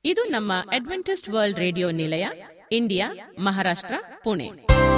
ಇದು ನಮ್ಮ Adventist world radio ನಿಲಯ ಇಂಡಿಯಾ ಮಹಾರಾಷ್ಟ್ರ ಪುಣೆ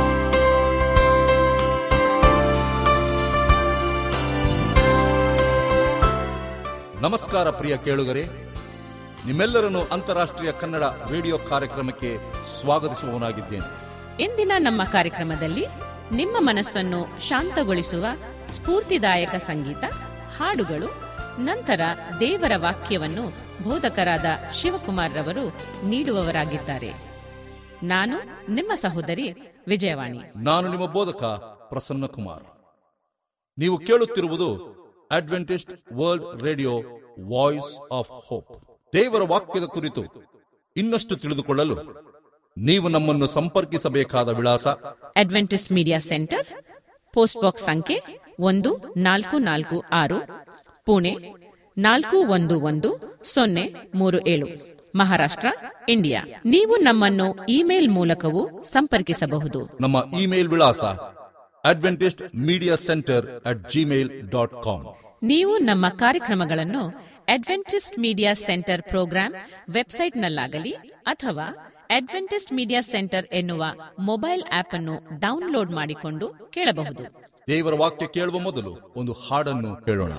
ನಮಸ್ಕಾರ ಪ್ರಿಯ ಕೇಳುಗರೆ ನಿಮ್ಮೆಲ್ಲರನ್ನು ಅಂತಾರಾಷ್ಟ್ರೀಯ ಕನ್ನಡ ರೇಡಿಯೋ ಕಾರ್ಯಕ್ರಮಕ್ಕೆ ಸ್ವಾಗತಿಸುವವನಾಗಿದ್ದೇನೆ ಇಂದಿನ ನಮ್ಮ ಕಾರ್ಯಕ್ರಮದಲ್ಲಿ ನಿಮ್ಮ ಮನಸ್ಸನ್ನು ಶಾಂತಗೊಳಿಸುವ ಸ್ಫೂರ್ತಿದಾಯಕ ಸಂಗೀತ ಹಾಡುಗಳು ನಂತರ ದೇವರ ವಾಕ್ಯವನ್ನು ಬೋಧಕರಾದ ಶಿವಕುಮಾರ್ ರವರು ನೀಡುವವರಾಗಿದ್ದಾರೆ ನಾನು ನಿಮ್ಮ ಸಹೋದರಿ ವಿಜಯವಾಣಿ ನಾನು ನಿಮ್ಮ ಬೋಧಕ ಪ್ರಸನ್ನ ಕುಮಾರ್ ನೀವು ಕೇಳುತ್ತಿರುವುದು Adventist world radio voice of hope ದೇವರ ವಾಕ್ಯದ ಕುರಿತು ಇನ್ನಷ್ಟು ತಿಳಿದುಕೊಳ್ಳಲು ನೀವು ನಮ್ಮನ್ನು ಸಂಪರ್ಕಿಸಬೇಕಾದ ವಿಳಾಸ Adventist media centre post box ಸಂಖ್ಯೆ ಒಂದು ನಾಲ್ಕು ನಾಲ್ಕು ಆರು ಪುಣೆ ನಾಲ್ಕು ಒಂದು ಒಂದು ಸೊನ್ನೆ ಮೂರು ಏಳು ಮಹಾರಾಷ್ಟ್ರ ಇಂಡಿಯಾ ನೀವು ನಮ್ಮನ್ನು ಇಮೇಲ್ ಮೂಲಕವೂ ಸಂಪರ್ಕಿಸಬಹುದು ನಮ್ಮ ಇಮೇಲ್ ವಿಳಾಸ Adventist media centre at Gmail dot com ನೀವು ನಮ್ಮ ಕಾರ್ಯಕ್ರಮಗಳನ್ನು ಅಡ್ವೆಂಟಿಸ್ಟ್ ಮೀಡಿಯಾ ಸೆಂಟರ್ ಪ್ರೋಗ್ರಾಂ ವೆಬ್ಸೈಟ್ನಲ್ಲಾಗಲಿ ಅಥವಾ ಅಡ್ವೆಂಟಿಸ್ಟ್ ಮೀಡಿಯಾ ಸೆಂಟರ್ ಎನ್ನುವ ಮೊಬೈಲ್ ಆಪ್ ಅನ್ನು ಡೌನ್ಲೋಡ್ ಮಾಡಿಕೊಂಡು ಕೇಳಬಹುದು ದೇವರ ವಾಕ್ಯ ಕೇಳುವ ಮೊದಲು ಒಂದು ಹಾಡನ್ನು ಕೇಳೋಣ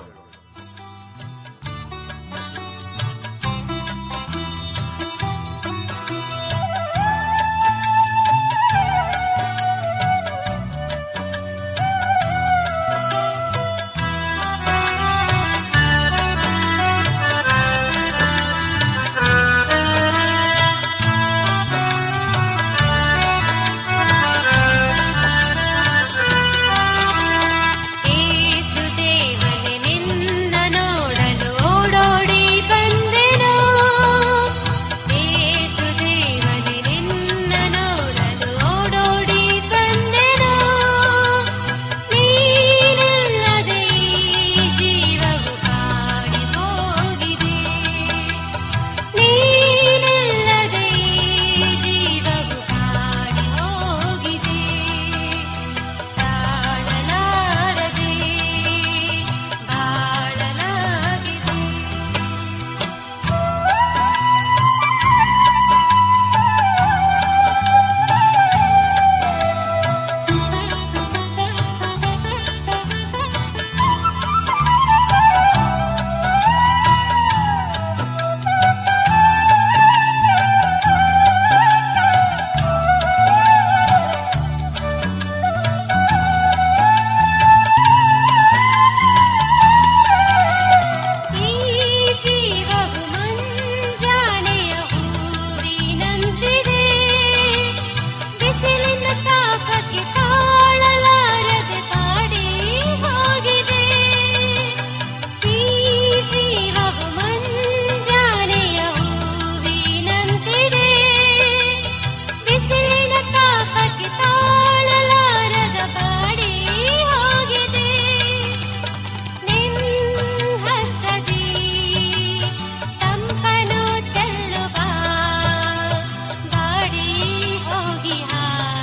ಏಸುದೇವನೇ ನಿನ್ನ ನೋಡಲು ಓಡೋಡಿ ಬಂದೆನು ಏಸುದೇವನೇ ನಿನ್ನ ನೋಡಲು ಓಡೋಡಿ ಬಂದೆನು ನೀನಿಲ್ಲದೆ ಈ ಜೀವವು ಕಾಡಿ ಹೋಗಿದೆ ನೀನಿಲ್ಲದೆ ಈ ಜೀವವು ಕಾಡಿ ಹೋಗಿದೆ ತಾಳಲಾರದೆ ಬಾಳಲಾಗಿದೆ ಈ ಜೀವವು ಮಂಜಾನೆಯ ಹೂವಿನಂತಿದೆ ಬಿಸಿಲಿನ ತಾಪಕ್ಕೆ ತಾಳಲಾರದೆ ಪಾಡಿ ಹೋಗಿದೆ ಈ ಜೀವವು ಮಂಜಾನೆಯ ಹೂವಿನಂತಿದೆ ಬಿಸಿಲಿನ ತಾಪಕ್ಕೆ ತಾಳಲಾರದ ಬಾಡಿ ಹೋಗಿದೆ ಹಸ್ತದಿ ತಂಪನು ಚೆಲ್ಲುವ ಬಾಡಿ ಹೋಗಿಹ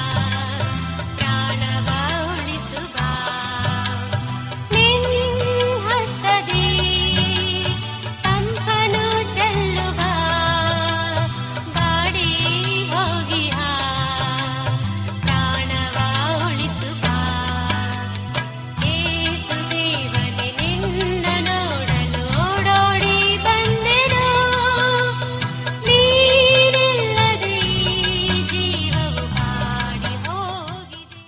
ಪ್ರಾಣವ ಉಳಿಸುವ ಹಸ್ತದಿ ತಂಪನು ಚೆಲ್ಲುವ ಬಾಡಿ ಹೋಗಿಹ ಪ್ರಾಣವ ಉಳಿಸುವ ಏಸುದೇವನೇ ನಿನ್ನ ನೋಡಲು ಓಡೋಡಿ ಬಂದೆನು ನೀನಿಲ್ಲದೆ ಈ ಜೀವವು ಕಾಡಿ ಹೋಗಿದೆ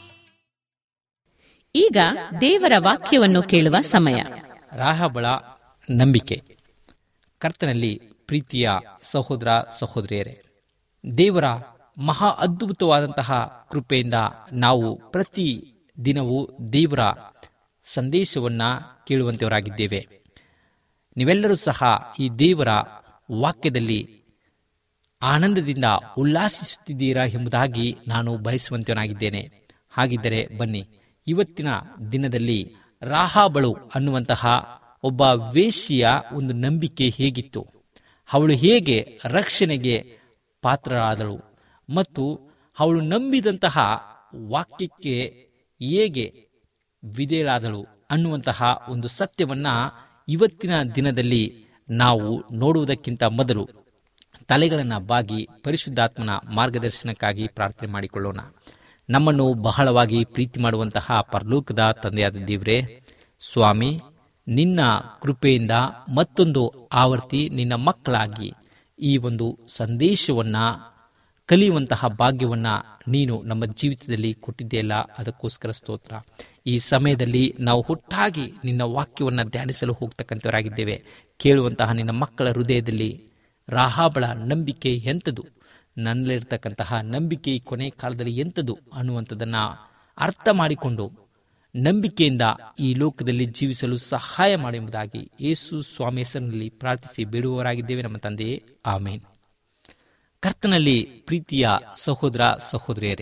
ಈಗ ದೇವರ ವಾಕ್ಯವನ್ನು ಕೇಳುವ ಸಮಯ ರಾಹಬಳ ನಂಬಿಕೆ ಕರ್ತನಲ್ಲಿ ಪ್ರೀತಿಯ ಸಹೋದರ ಸಹೋದರಿಯರೇ ದೇವರ ಮಹಾ ಅದ್ಭುತವಾದಂತಹ ಕೃಪೆಯಿಂದ ನಾವು ಪ್ರತಿ ದಿನವೂ ದೇವರ ಸಂದೇಶವನ್ನ ಕೇಳುವಂತವರಾಗಿದ್ದೇವೆ ನೀವೆಲ್ಲರೂ ಸಹ ಈ ದೇವರ ವಾಕ್ಯದಲ್ಲಿ ಆನಂದದಿಂದ ಉಲ್ಲಾಸಿಸುತ್ತಿದ್ದೀರಾ ಎಂಬುದಾಗಿ ನಾನು ಬಯಸುವಂತವನಾಗಿದ್ದೇನೆ ಹಾಗಿದ್ದರೆ ಬನ್ನಿ ಇವತ್ತಿನ ದಿನದಲ್ಲಿ ರಾಹಾಬಳು ಅನ್ನುವಂತಹ ಒಬ್ಬ ವೇಶ್ಯೆಯ ಒಂದು ನಂಬಿಕೆ ಹೇಗಿತ್ತು ಅವಳು ಹೇಗೆ ರಕ್ಷಣೆಗೆ ಪಾತ್ರರಾದಳು ಮತ್ತು ಅವಳು ನಂಬಿದಂತಹ ವಾಕ್ಯಕ್ಕೆ ಹೇಗೆ ವಿಧೇಯಳಾದಳು ಅನ್ನುವಂತಹ ಒಂದು ಸತ್ಯವನ್ನ ಇವತ್ತಿನ ದಿನದಲ್ಲಿ ನಾವು ನೋಡುವುದಕ್ಕಿಂತ ಮೊದಲು ತಲೆಗಳನ್ನು ಬಾಗಿ ಪರಿಶುದ್ಧಾತ್ಮನ ಮಾರ್ಗದರ್ಶನಕ್ಕಾಗಿ ಪ್ರಾರ್ಥನೆ ಮಾಡಿಕೊಳ್ಳೋಣ ನಮ್ಮನ್ನು ಬಹಳವಾಗಿ ಪ್ರೀತಿ ಮಾಡುವಂತಹ ಪರಲೋಕದ ತಂದೆಯಾದ ದೇವ್ರೆ ಸ್ವಾಮಿ ನಿನ್ನ ಕೃಪೆಯಿಂದ ಮತ್ತೊಂದು ಆವರ್ತಿ ನಿನ್ನ ಮಕ್ಕಳಾಗಿ ಈ ಒಂದು ಸಂದೇಶವನ್ನ ಕಲಿಯುವಂತಹ ಭಾಗ್ಯವನ್ನ ನೀನು ನಮ್ಮ ಜೀವಿತದಲ್ಲಿ ಕೊಟ್ಟಿದ್ದೆಯಲ್ಲ ಅದಕ್ಕೋಸ್ಕರ ಸ್ತೋತ್ರ ಈ ಸಮಯದಲ್ಲಿ ನಾವು ಹುಟ್ಟಾಗಿ ನಿನ್ನ ವಾಕ್ಯವನ್ನು ಧ್ಯಾನಿಸಲು ಹೋಗ್ತಕ್ಕಂಥವರಾಗಿದ್ದೇವೆ ಕೇಳುವಂತಹ ನಿನ್ನ ಮಕ್ಕಳ ಹೃದಯದಲ್ಲಿ ರಾಹಾಬಳ ನಂಬಿಕೆ ಎಂಥದು ನನ್ನಲ್ಲಿರ್ತಕ್ಕಂತಹ ನಂಬಿಕೆ ಈ ಕೊನೆ ಕಾಲದಲ್ಲಿ ಎಂಥದು ಅನ್ನುವಂಥದ್ದನ್ನ ಅರ್ಥ ಮಾಡಿಕೊಂಡು ನಂಬಿಕೆಯಿಂದ ಈ ಲೋಕದಲ್ಲಿ ಜೀವಿಸಲು ಸಹಾಯ ಎಂಬುದಾಗಿ ಯೇಸು ಸ್ವಾಮಿ ಹೆಸರಿನಲ್ಲಿ ಪ್ರಾರ್ಥಿಸಿ ಬೇಡುವವರಾಗಿದ್ದೇವೆ ನಮ್ಮ ತಂದೆಯೇ ಆಮೇನ್ ಕರ್ತನಲ್ಲಿ ಪ್ರೀತಿಯ ಸಹೋದರ ಸಹೋದರಿಯರೇ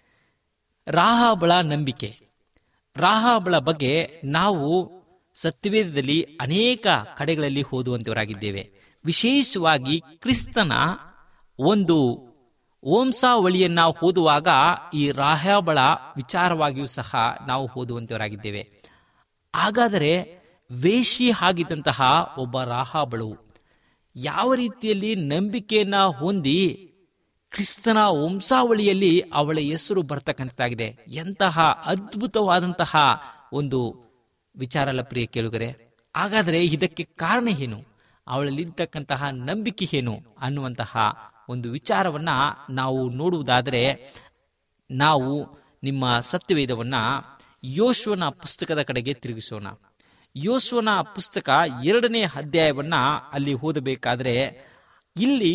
ರಾಹಾಬಳ ನಂಬಿಕೆ ರಾಹಾಬಳ ಬಗ್ಗೆ ನಾವು ಸತ್ಯವೇದದಲ್ಲಿ ಅನೇಕ ಕಡೆಗಳಲ್ಲಿ ಓದುವಂತವರಾಗಿದ್ದೇವೆ ವಿಶೇಷವಾಗಿ ಕ್ರಿಸ್ತನ ಒಂದು ವಂಸಾವಳಿಯನ್ನ ಓದುವಾಗ ಈ ರಾಹಾಬಳ ವಿಚಾರವಾಗಿಯೂ ಸಹ ನಾವು ಓದುವಂತವರಾಗಿದ್ದೇವೆ ಹಾಗಾದರೆ ವೇಷಿ ಆಗಿದ್ದಂತಹ ಒಬ್ಬ ರಾಹಾಬಳು ಯಾವ ರೀತಿಯಲ್ಲಿ ನಂಬಿಕೆಯನ್ನ ಹೊಂದಿ ಕ್ರಿಸ್ತನ ವಂಸಾವಳಿಯಲ್ಲಿ ಅವಳ ಹೆಸರು ಬರ್ತಕ್ಕಂಥದ್ದಾಗಿದೆ ಎಂತಹ ಅದ್ಭುತವಾದಂತಹ ಒಂದು ವಿಚಾರಲ ಪ್ರಿಯ ಕೇಳುಗರೆ ಹಾಗಾದರೆ ಇದಕ್ಕೆ ಕಾರಣ ಏನು ಅವಳಲ್ಲಿರ್ತಕ್ಕಂತಹ ನಂಬಿಕೆ ಏನು ಅನ್ನುವಂತಹ ಒಂದು ವಿಚಾರವನ್ನ ನಾವು ನೋಡುವುದಾದರೆ ನಾವು ನಿಮ್ಮ ಸತ್ಯವೇದವನ್ನ ಯೋಶ್ವನ ಪುಸ್ತಕದ ಕಡೆಗೆ ತಿರುಗಿಸೋಣ ಯೋಶ್ವನ ಪುಸ್ತಕ ಎರಡನೇ ಅಧ್ಯಾಯವನ್ನ ಅಲ್ಲಿ ಓದಬೇಕಾದ್ರೆ ಇಲ್ಲಿ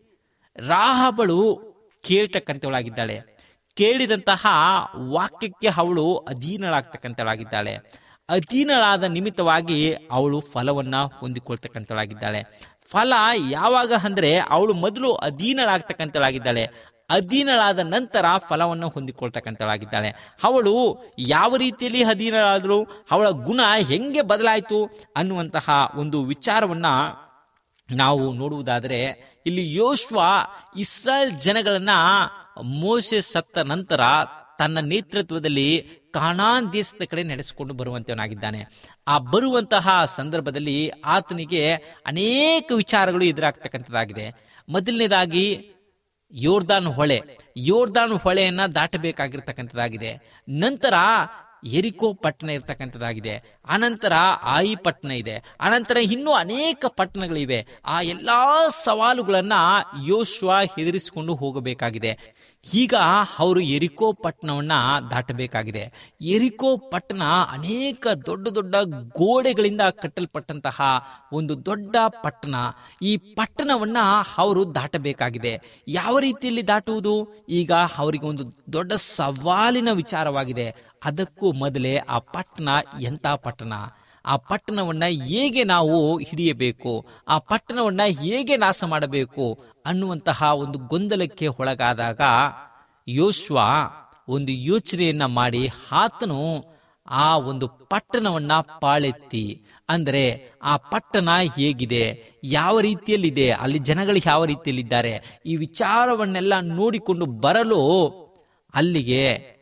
ರಾಹಬಳು ಕೇಳ್ತಕ್ಕಂಥವಳಾಗಿದ್ದಾಳೆ ಕೇಳಿದಂತಹ ವಾಕ್ಯಕ್ಕೆ ಅವಳು ಅಧೀನಳಾಗ್ತಕ್ಕಂಥವಳಾಗಿದ್ದಾಳೆ ಅಧೀನಳಾದ ನಿಮಿತ್ತವಾಗಿ ಅವಳು ಫಲವನ್ನ ಹೊಂದಿಕೊಳ್ತಕ್ಕಂಥವಳಾಗಿದ್ದಾಳೆ ಫಲ ಯಾವಾಗ ಅಂದ್ರೆ ಅವಳು ಮೊದಲು ಅಧೀನಳಾಗ್ತಕ್ಕಂಥವಳಾಗಿದ್ದಾಳೆ ಅಧೀನಳಾದ ನಂತರ ಫಲವನ್ನು ಹೊಂದಿಕೊಳ್ತಕ್ಕಂಥವಳಾಗಿದ್ದಾಳೆ ಅವಳು ಯಾವ ರೀತಿಯಲ್ಲಿ ಅಧೀನಳಾದಳು ಅವಳ ಗುಣ ಹೆಂಗೆ ಬದಲಾಯಿತು ಅನ್ನುವಂತಹ ಒಂದು ವಿಚಾರವನ್ನ ನಾವು ನೋಡುವುದಾದರೆ ಇಲ್ಲಿ ಯೋಶ್ವ ಇಸ್ರಾಯೇಲ್ ಜನಗಳನ್ನ ಮೋಸೆ ಸತ್ತ ನಂತರ ತನ್ನ ನೇತೃತ್ವದಲ್ಲಿ ಕಾಣಾನ್ ದೇಶದ ಕಡೆ ನಡೆಸಿಕೊಂಡು ಬರುವಂತವನಾಗಿದ್ದಾನೆ ಆ ಬರುವಂತಹ ಸಂದರ್ಭದಲ್ಲಿ ಆತನಿಗೆ ಅನೇಕ ವಿಚಾರಗಳು ಎದುರಾಗ್ತಕ್ಕಂಥದ್ದಾಗಿದೆ ಮೊದಲನೇದಾಗಿ ಯೋರ್ದಾನ್ ಹೊಳೆ ಯೋರ್ದಾನ್ ಹೊಳೆಯನ್ನ ದಾಟಬೇಕಾಗಿರ್ತಕ್ಕಂಥದ್ದಾಗಿದೆ ನಂತರ ಎರಿಕೋ ಪಟ್ಟಣ ಇರ್ತಕ್ಕಂಥದ್ದಾಗಿದೆ ಆನಂತರ ಆಯಿ ಪಟ್ಟಣ ಇದೆ ಆನಂತರ ಇನ್ನೂ ಅನೇಕ ಪಟ್ಟಣಗಳಿವೆ ಆ ಎಲ್ಲಾ ಸವಾಲುಗಳನ್ನ ಯೋಶ್ವ ಹೆದರಿಸಿಕೊಂಡು ಹೋಗಬೇಕಾಗಿದೆ ಈಗ ಅವರು ಎರಿಕೋ ಪಟ್ಟಣವನ್ನ ದಾಟಬೇಕಾಗಿದೆ ಎರಿಕೋ ಪಟ್ಟಣ ಅನೇಕ ದೊಡ್ಡ ದೊಡ್ಡ ಗೋಡೆಗಳಿಂದ ಕಟ್ಟಲ್ಪಟ್ಟಂತಹ ಒಂದು ದೊಡ್ಡ ಪಟ್ಟಣ ಈ ಪಟ್ಟಣವನ್ನ ಅವರು ದಾಟಬೇಕಾಗಿದೆ ಯಾವ ರೀತಿಯಲ್ಲಿ ದಾಟುವುದು ಈಗ ಅವರಿಗೆ ಒಂದು ದೊಡ್ಡ ಸವಾಲಿನ ವಿಚಾರವಾಗಿದೆ ಅದಕ್ಕೂ ಮೊದಲೇ ಆ ಪಟ್ಟಣ ಎಂಥ ಪಟ್ಟಣ ಆ ಪಟ್ಟಣವನ್ನ ಹೇಗೆ ನಾವು ಹಿಡಿಯಬೇಕು ಆ ಪಟ್ಟಣವನ್ನ ಹೇಗೆ ನಾಶ ಮಾಡಬೇಕು ಅನ್ನುವಂತಹ ಒಂದು ಗೊಂದಲಕ್ಕೆ ಒಳಗಾದಾಗ ಯೋಶ್ವ ಒಂದು ಯೋಚನೆಯನ್ನ ಮಾಡಿ ಆತನು ಆ ಒಂದು ಪಟ್ಟಣವನ್ನ ಪಾಳೆತ್ತಿ ಅಂದ್ರೆ ಆ ಪಟ್ಟಣ ಹೇಗಿದೆ ಯಾವ ರೀತಿಯಲ್ಲಿದೆ ಅಲ್ಲಿ ಜನಗಳು ಯಾವ ರೀತಿಯಲ್ಲಿದ್ದಾರೆ ಈ ವಿಚಾರವನ್ನೆಲ್ಲ ನೋಡಿಕೊಂಡು ಬರಲು ಅಲ್ಲಿಗೆ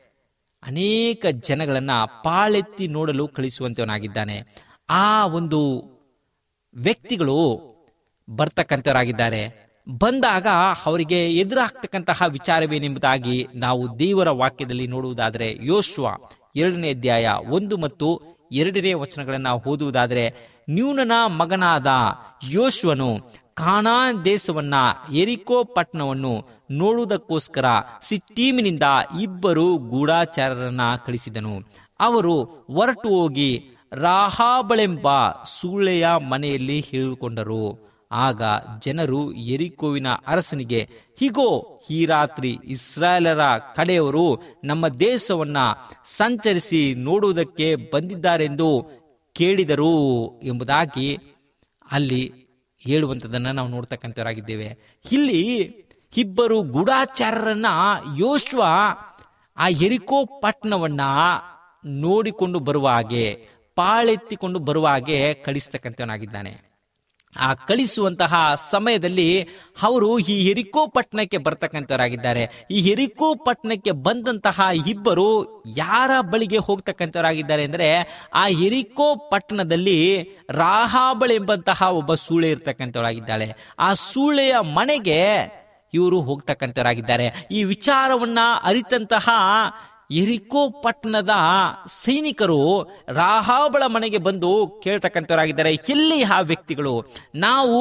ಅನೇಕ ಜನಗಳನ್ನ ಪಾಳೆತ್ತಿ ನೋಡಲು ಕಳಿಸುವಂತವನಾಗಿದ್ದಾನೆ ಆ ಒಂದು ವ್ಯಕ್ತಿಗಳು ಬರ್ತಕ್ಕಂಥವರಾಗಿದ್ದಾರೆ ಬಂದಾಗ ಅವರಿಗೆ ಎದುರಾಗ್ತಕ್ಕಂತಹ ವಿಚಾರವೇನೆಂಬುದಾಗಿ ನಾವು ದೇವರ ವಾಕ್ಯದಲ್ಲಿ ನೋಡುವುದಾದರೆ ಯೋಶ್ವ ಎರಡನೇ ಅಧ್ಯಾಯ ಒಂದು ಮತ್ತು ಎರಡನೇ ವಚನಗಳನ್ನ ಓದುವುದಾದರೆ ನ್ಯೂನನ ಮಗನಾದ ಯೋಶ್ವನು ಕಾನಾನ್ ದೇಶವನ್ನ ಎರಿಕೋ ಪಟ್ಟಣವನ್ನು ನೋಡುವುದಕ್ಕೋಸ್ಕರ ಸಿಟ್ಟೀಮಿನಿಂದ ಇಬ್ಬರು ಗೂಢಾಚಾರರನ್ನ ಕಳಿಸಿದನು ಅವರು ಹೊರಟು ಹೋಗಿ ರಾಹಾಬಳೆಂಬ ಸೂಳೆಯ ಮನೆಯಲ್ಲಿ ಹೇಳಿಕೊಂಡರು ಆಗ ಜನರು ಎರಿಕೋವಿನ ಅರಸನಿಗೆ ಹೀಗೋ ಈ ರಾತ್ರಿ ಇಸ್ರಾಯೇಲರ ಕಡೆಯವರು ನಮ್ಮ ದೇಶವನ್ನ ಸಂಚರಿಸಿ ನೋಡುವುದಕ್ಕೆ ಬಂದಿದ್ದಾರೆಂದು ಕೇಳಿದರು ಎಂಬುದಾಗಿ ಅಲ್ಲಿ ಹೇಳುವಂಥದ್ದನ್ನ ನಾವು ನೋಡ್ತಕ್ಕಂಥವರಾಗಿದ್ದೇವೆ ಇಲ್ಲಿ ಇಬ್ಬರು ಗೂಢಾಚಾರರನ್ನ ಯೋಶ್ವ ಆ ಎರಿಕೋ ಪಟ್ಟಣವನ್ನ ನೋಡಿಕೊಂಡು ಬರುವ ಹಾಗೆ ಪಾಳೆತ್ತಿಕೊಂಡು ಬರುವ ಹಾಗೆ ಕಳಿಸ್ತಕ್ಕಂಥವನಾಗಿದ್ದಾನೆ ಆ ಕಳಿಸುವಂತಹ ಸಮಯದಲ್ಲಿ ಅವರು ಈ ಹೆರಿಕೋ ಪಟ್ಟಣಕ್ಕೆ ಬರ್ತಕ್ಕಂಥವರಾಗಿದ್ದಾರೆ ಈ ಹೆರಿಕೋ ಪಟ್ಟಣಕ್ಕೆ ಬಂದಂತಹ ಇಬ್ಬರು ಯಾರ ಬಳಿಗೆ ಹೋಗ್ತಕ್ಕಂಥವರಾಗಿದ್ದಾರೆ ಅಂದ್ರೆ ಆ ಹೆರಿಕೋ ಪಟ್ಟಣದಲ್ಲಿ ರಾಹಾಬಳ ಎಂಬಂತಹ ಒಬ್ಬ ಸೂಳೆ ಇರ್ತಕ್ಕಂಥವರಾಗಿದ್ದಾಳೆ ಆ ಸೂಳೆಯ ಮನೆಗೆ ಇವರು ಹೋಗ್ತಕ್ಕಂಥವರಾಗಿದ್ದಾರೆ ಈ ವಿಚಾರವನ್ನ ಅರಿತಂತಹ ಎರಿಕೋ ಪಟ್ಟಣದ ಸೈನಿಕರು ರಾಹಾಬಳ ಮನೆಗೆ ಬಂದು ಕೇಳ್ತಕ್ಕಂಥವರಾಗಿದ್ದಾರೆ ಎಲ್ಲಿ ಆ ವ್ಯಕ್ತಿಗಳು ನಾವು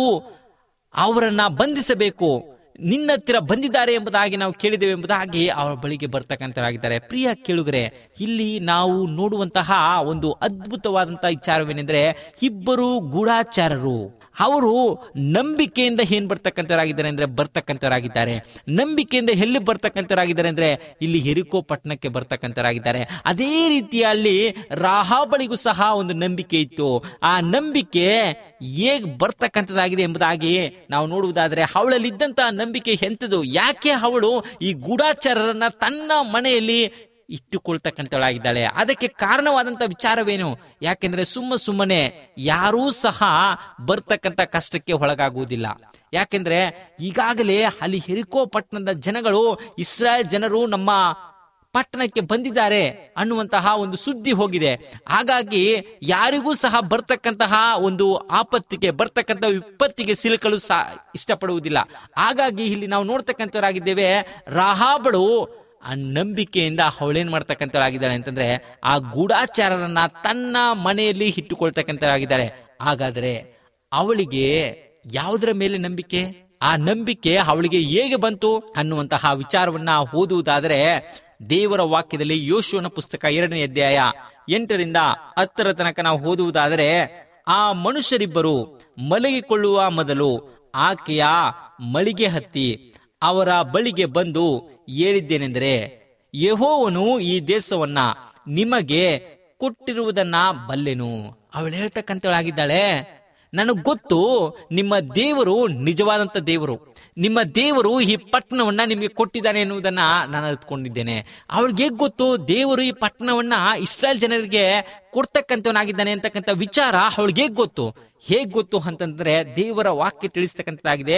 ಅವರನ್ನ ಬಂಧಿಸಬೇಕು ನಿನ್ನ ಹತ್ತಿರ ಬಂದಿದ್ದಾರೆ ಎಂಬುದಾಗಿ ನಾವು ಕೇಳಿದ್ದೇವೆ ಎಂಬುದಾಗಿ ಅವರ ಬಳಿಗೆ ಬರ್ತಕ್ಕಂಥವರಾಗಿದ್ದಾರೆ ಪ್ರಿಯ ಕೇಳುಗರೆ ಇಲ್ಲಿ ನಾವು ನೋಡುವಂತಹ ಒಂದು ಅದ್ಭುತವಾದಂತಹ ವಿಚಾರವೇನೆಂದ್ರೆ ಇಬ್ಬರು ಗೂಢಾಚಾರರು ಅವರು ನಂಬಿಕೆಯಿಂದ ಏನ್ ಬರ್ತಕ್ಕಂಥವರಾಗಿದ್ದಾರೆ ಅಂದ್ರೆ ಬರ್ತಕ್ಕಂಥವರಾಗಿದ್ದಾರೆ ನಂಬಿಕೆಯಿಂದ ಎಲ್ಲಿ ಬರ್ತಕ್ಕಂಥವರಾಗಿದ್ದಾರೆ ಅಂದ್ರೆ ಇಲ್ಲಿ ಹೆರಿಕೋ ಪಟ್ಟಣಕ್ಕೆ ಬರ್ತಕ್ಕಂಥವರಾಗಿದ್ದಾರೆ ಅದೇ ರೀತಿಯಲ್ಲಿ ರಾಹಾಬಳಿಗೂ ಸಹ ಒಂದು ನಂಬಿಕೆ ಇತ್ತು ಆ ನಂಬಿಕೆ ಹೇಗ್ ಬರ್ತಕ್ಕಂಥದ್ದಾಗಿದೆ ಎಂಬುದಾಗಿ ನಾವು ನೋಡುವುದಾದ್ರೆ ಅವಳಲ್ಲಿದ್ದಂತಹ ನಂಬಿಕೆ ಎಂಥದು ಯಾಕೆ ಅವಳು ಈ ಗೂಢಾಚಾರರನ್ನ ತನ್ನ ಮನೆಯಲ್ಲಿ ಇಟ್ಟುಕೊಳ್ತಕ್ಕಂಥವಳಾಗಿದ್ದಾಳೆ ಅದಕ್ಕೆ ಕಾರಣವಾದಂತ ವಿಚಾರವೇನು ಯಾಕೆಂದ್ರೆ ಸುಮ್ಮ ಸುಮ್ಮನೆ ಯಾರೂ ಸಹ ಬರ್ತಕ್ಕಂಥ ಕಷ್ಟಕ್ಕೆ ಒಳಗಾಗುವುದಿಲ್ಲ ಯಾಕೆಂದ್ರೆ ಈಗಾಗಲೇ ಅಲ್ಲಿ ಹೆರಿಕೋ ಪಟ್ಟಣದ ಜನಗಳು ಇಸ್ರಾಯೇಲ್ ಜನರು ನಮ್ಮ ಪಟ್ಟಣಕ್ಕೆ ಬಂದಿದ್ದಾರೆ ಅನ್ನುವಂತಹ ಒಂದು ಸುದ್ದಿ ಹೋಗಿದೆ ಹಾಗಾಗಿ ಯಾರಿಗೂ ಸಹ ಬರ್ತಕ್ಕಂತಹ ಒಂದು ಆಪತ್ತಿಗೆ ಬರ್ತಕ್ಕಂಥ ವಿಪತ್ತಿಗೆ ಸಿಲುಕಲು ಸಹ ಇಷ್ಟಪಡುವುದಿಲ್ಲ ಹಾಗಾಗಿ ಇಲ್ಲಿ ನಾವು ನೋಡ್ತಕ್ಕಂಥವರಾಗಿದ್ದೇವೆ ರಾಹಾಬಳು ಆ ನಂಬಿಕೆಯಿಂದ ಅವಳೇನ್ ಮಾಡ್ತಕ್ಕಂಥವಳಾಗಿದ್ದಾಳೆ ಅಂತಂದ್ರೆ ಆ ಗೂಢಾಚಾರರನ್ನ ತನ್ನ ಮನೆಯಲ್ಲಿ ಇಟ್ಟುಕೊಳ್ತಕ್ಕಂಥವಳಾಗಿದ್ದಾಳೆ ಹಾಗಾದ್ರೆ ಅವಳಿಗೆ ಯಾವುದರ ಮೇಲೆ ನಂಬಿಕೆ ಆ ನಂಬಿಕೆ ಅವಳಿಗೆ ಹೇಗೆ ಬಂತು ಅನ್ನುವಂತಹ ವಿಚಾರವನ್ನ ಓದುವುದಾದರೆ ದೇವರ ವಾಕ್ಯದಲ್ಲಿ ಯೋಶುವನ ಪುಸ್ತಕ ಎರಡನೇ ಅಧ್ಯಾಯ ಎಂಟರಿಂದ ಹತ್ತರ ತನಕ ನಾವು ಓದುವುದಾದರೆ ಆ ಮನುಷ್ಯರಿಬ್ಬರು ಮಲಗಿಕೊಳ್ಳುವ ಮೊದಲು ಆಕೆಯ ಮಳಿಗೆ ಹತ್ತಿ ಅವರ ಬಳಿಗೆ ಬಂದು ಹೇಳಿದ್ದೇನೆಂದರೆ ಯಹೋವನು ಈ ದೇಶವನ್ನ ನಿಮಗೆ ಕೊಟ್ಟಿರುವುದನ್ನ ಬಲ್ಲೆನು ಅವಳು ಹೇಳ್ತಕ್ಕಂಥವಳಾಗಿದ್ದಾಳೆ ನನಗ್ ಗೊತ್ತು ನಿಮ್ಮ ದೇವರು ನಿಜವಾದಂತ ದೇವರು ನಿಮ್ಮ ದೇವರು ಈ ಪಟ್ಟಣವನ್ನ ನಿಮಗೆ ಕೊಟ್ಟಿದ್ದಾನೆ ಎನ್ನುವುದನ್ನ ನಾನು ಅರಿತುಕೊಂಡಿದ್ದೇನೆ ಅವಳಿಗೆ ಹೇಗ್ ಗೊತ್ತು ದೇವರು ಈ ಪಟ್ಟಣವನ್ನ ಇಸ್ರಾಯೇಲ್ ಜನರಿಗೆ ಕೊಡ್ತಕ್ಕಂಥವನಾಗಿದ್ದಾನೆ ಅಂತಕ್ಕಂಥ ವಿಚಾರ ಅವಳಿಗೆ ಹೇಗ್ ಗೊತ್ತು ಹೇಗ್ ಗೊತ್ತು ಅಂತಂದ್ರೆ ದೇವರ ವಾಕ್ಯ ತಿಳಿಸ್ತಕ್ಕಂಥದ್ದಾಗಿದೆ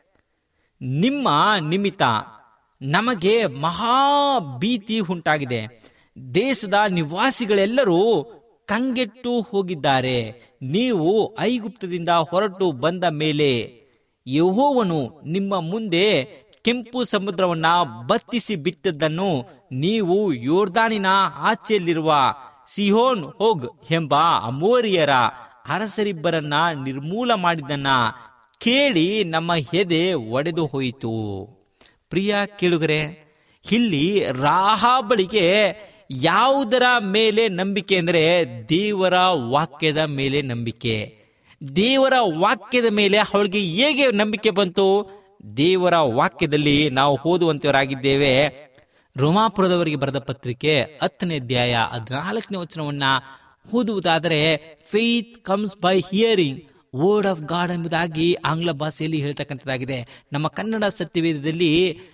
ನಿಮ್ಮ ನಿಮಿತ್ತ ನಮಗೆ ಮಹಾ ಭೀತಿ ಉಂಟಾಗಿದೆ ದೇಶದ ನಿವಾಸಿಗಳೆಲ್ಲರೂ ಕಂಗೆಟ್ಟು ಹೋಗಿದ್ದಾರೆ ನೀವು ಐಗುಪ್ತದಿಂದ ಹೊರಟು ಬಂದ ಮೇಲೆ ಯಹೋವನು ನಿಮ್ಮ ಮುಂದೆ ಕೆಂಪು ಸಮುದ್ರವನ್ನ ಬತ್ತಿಸಿ ಬಿಟ್ಟದ್ದನ್ನು ನೀವು ಯೋರ್ದಾನಿನ ಆಚೆಯಲ್ಲಿರುವ ಸಿಹೋನ್ ಹೋಗ್ ಎಂಬ ಅಮೋರಿಯರ ಅರಸರಿಬ್ಬರನ್ನ ನಿರ್ಮೂಲ ಮಾಡಿದ್ದನ್ನ ಕೇಳಿ ನಮ್ಮ ಎದೆ ಒಡೆದು ಹೋಯಿತು ಪ್ರಿಯ ಕೇಳುಗರೆ ಇಲ್ಲಿ ರಾಹಾಬಳಿಗೆ ಯಾವುದರ ಮೇಲೆ ನಂಬಿಕೆ ಅಂದರೆ ದೇವರ ವಾಕ್ಯದ ಮೇಲೆ ನಂಬಿಕೆ ದೇವರ ವಾಕ್ಯದ ಮೇಲೆ ಅವಳಿಗೆ ಹೇಗೆ ನಂಬಿಕೆ ಬಂತು ದೇವರ ವಾಕ್ಯದಲ್ಲಿ ನಾವು ಓದುವಂತವರಾಗಿದ್ದೇವೆ ರೋಮಾಪುರದವರಿಗೆ ಬರೆದ ಪತ್ರಿಕೆ ಹತ್ತನೇ ಅಧ್ಯಾಯ ಹದಿನಾಲ್ಕನೇ ವಚನವನ್ನ ಓದುವುದಾದರೆ faith comes by hearing word of God ಎಂಬುದಾಗಿ ಆಂಗ್ಲ ಭಾಷೆಯಲ್ಲಿ ಹೇಳ್ತಕ್ಕಂಥದ್ದಾಗಿದೆ ನಮ್ಮ ಕನ್ನಡ ಸತ್ಯವೇದದಲ್ಲಿ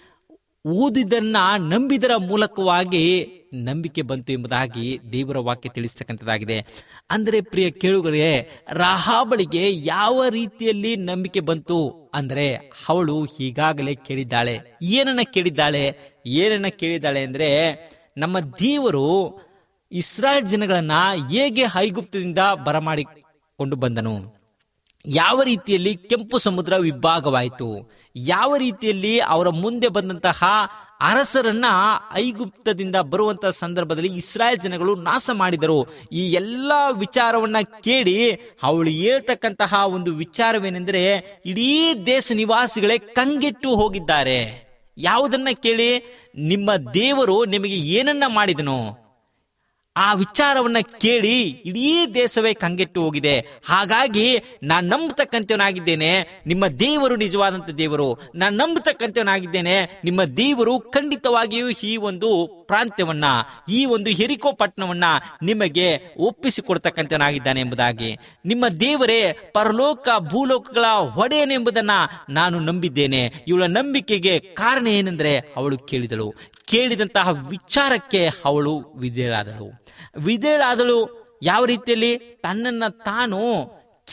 ಓದಿದ್ದನ್ನ ನಂಬಿದರ ಮೂಲಕವಾಗಿ ನಂಬಿಕೆ ಬಂತು ಎಂಬುದಾಗಿ ದೇವರ ವಾಕ್ಯ ತಿಳಿಸ್ತಕ್ಕಂಥದ್ದಾಗಿದೆ ಅಂದ್ರೆ ಪ್ರಿಯ ಕೇಳುಗರೆ ರಾಹಾಬಳಿಗೆ ಯಾವ ರೀತಿಯಲ್ಲಿ ನಂಬಿಕೆ ಬಂತು ಅಂದ್ರೆ ಅವಳು ಈಗಾಗಲೇ ಕೇಳಿದ್ದಾಳೆ ಏನನ್ನ ಕೇಳಿದ್ದಾಳೆ ಏನನ್ನ ಕೇಳಿದ್ದಾಳೆ ಅಂದ್ರೆ ನಮ್ಮ ದೇವರು ಇಸ್ರಾಯೇಲ್ ಜನಗಳನ್ನ ಹೇಗೆ ಐಗುಪ್ತದಿಂದ ಬರಮಾಡಿಕೊಂಡು ಬಂದನು ಯಾವ ರೀತಿಯಲ್ಲಿ ಕೆಂಪು ಸಮುದ್ರ ವಿಭಾಗವಾಯಿತು ಯಾವ ರೀತಿಯಲ್ಲಿ ಅವರ ಮುಂದೆ ಬಂದಂತಹ ಅರಸರನ್ನ ಐಗುಪ್ತದಿಂದ ಬರುವಂತಹ ಸಂದರ್ಭದಲ್ಲಿ ಇಸ್ರಾಯೇಲ್ ಜನಗಳು ನಾಶ ಮಾಡಿದರು ಈ ಎಲ್ಲ ವಿಚಾರವನ್ನ ಕೇಳಿ ಅವಳು ಹೇಳ್ತಕ್ಕಂತಹ ಒಂದು ವಿಚಾರವೇನೆಂದರೆ ಇಡೀ ದೇಶ ನಿವಾಸಿಗಳೇ ಕಂಗೆಟ್ಟು ಹೋಗಿದ್ದಾರೆ ಯಾವುದನ್ನ ಕೇಳಿ ನಿಮ್ಮ ದೇವರು ನಿಮಗೆ ಏನನ್ನ ಮಾಡಿದನು ಆ ವಿಚಾರವನ್ನ ಕೇಳಿ ಇಡೀ ದೇಶವೇ ಕಂಗೆಟ್ಟು ಹೋಗಿದೆ ಹಾಗಾಗಿ ನಾನು ನಂಬತಕ್ಕಂಥವನಾಗಿದ್ದೇನೆ ನಿಮ್ಮ ದೇವರು ನಿಜವಾದಂತ ದೇವರು ನಾನು ನಂಬತಕ್ಕಂಥವನಾಗಿದ್ದೇನೆ ನಿಮ್ಮ ದೇವರು ಖಂಡಿತವಾಗಿಯೂ ಈ ಒಂದು ಪ್ರಾಂತ್ಯವನ್ನ ಈ ಒಂದು ಹೆರಿಕೋ ಪಟ್ಟಣವನ್ನ ನಿಮಗೆ ಒಪ್ಪಿಸಿಕೊಡ್ತಕ್ಕಂಥವನಾಗಿದ್ದಾನೆ ಎಂಬುದಾಗಿ ನಿಮ್ಮ ದೇವರೇ ಪರಲೋಕ ಭೂಲೋಕಗಳ ಒಡೆಯನೆಂಬುದನ್ನ ನಾನು ನಂಬಿದ್ದೇನೆ ಇವಳ ನಂಬಿಕೆಗೆ ಕಾರಣ ಏನೆಂದ್ರೆ ಅವಳು ಕೇಳಿದಳು ಕೇಳಿದಂತಹ ವಿಚಾರಕ್ಕೆ ಅವಳು ವಿಧೇಯಳಾದಳು ವಿಧೇಯಳಾದಳು ಯಾವ ರೀತಿಯಲ್ಲಿ ತನ್ನನ್ನ ತಾನು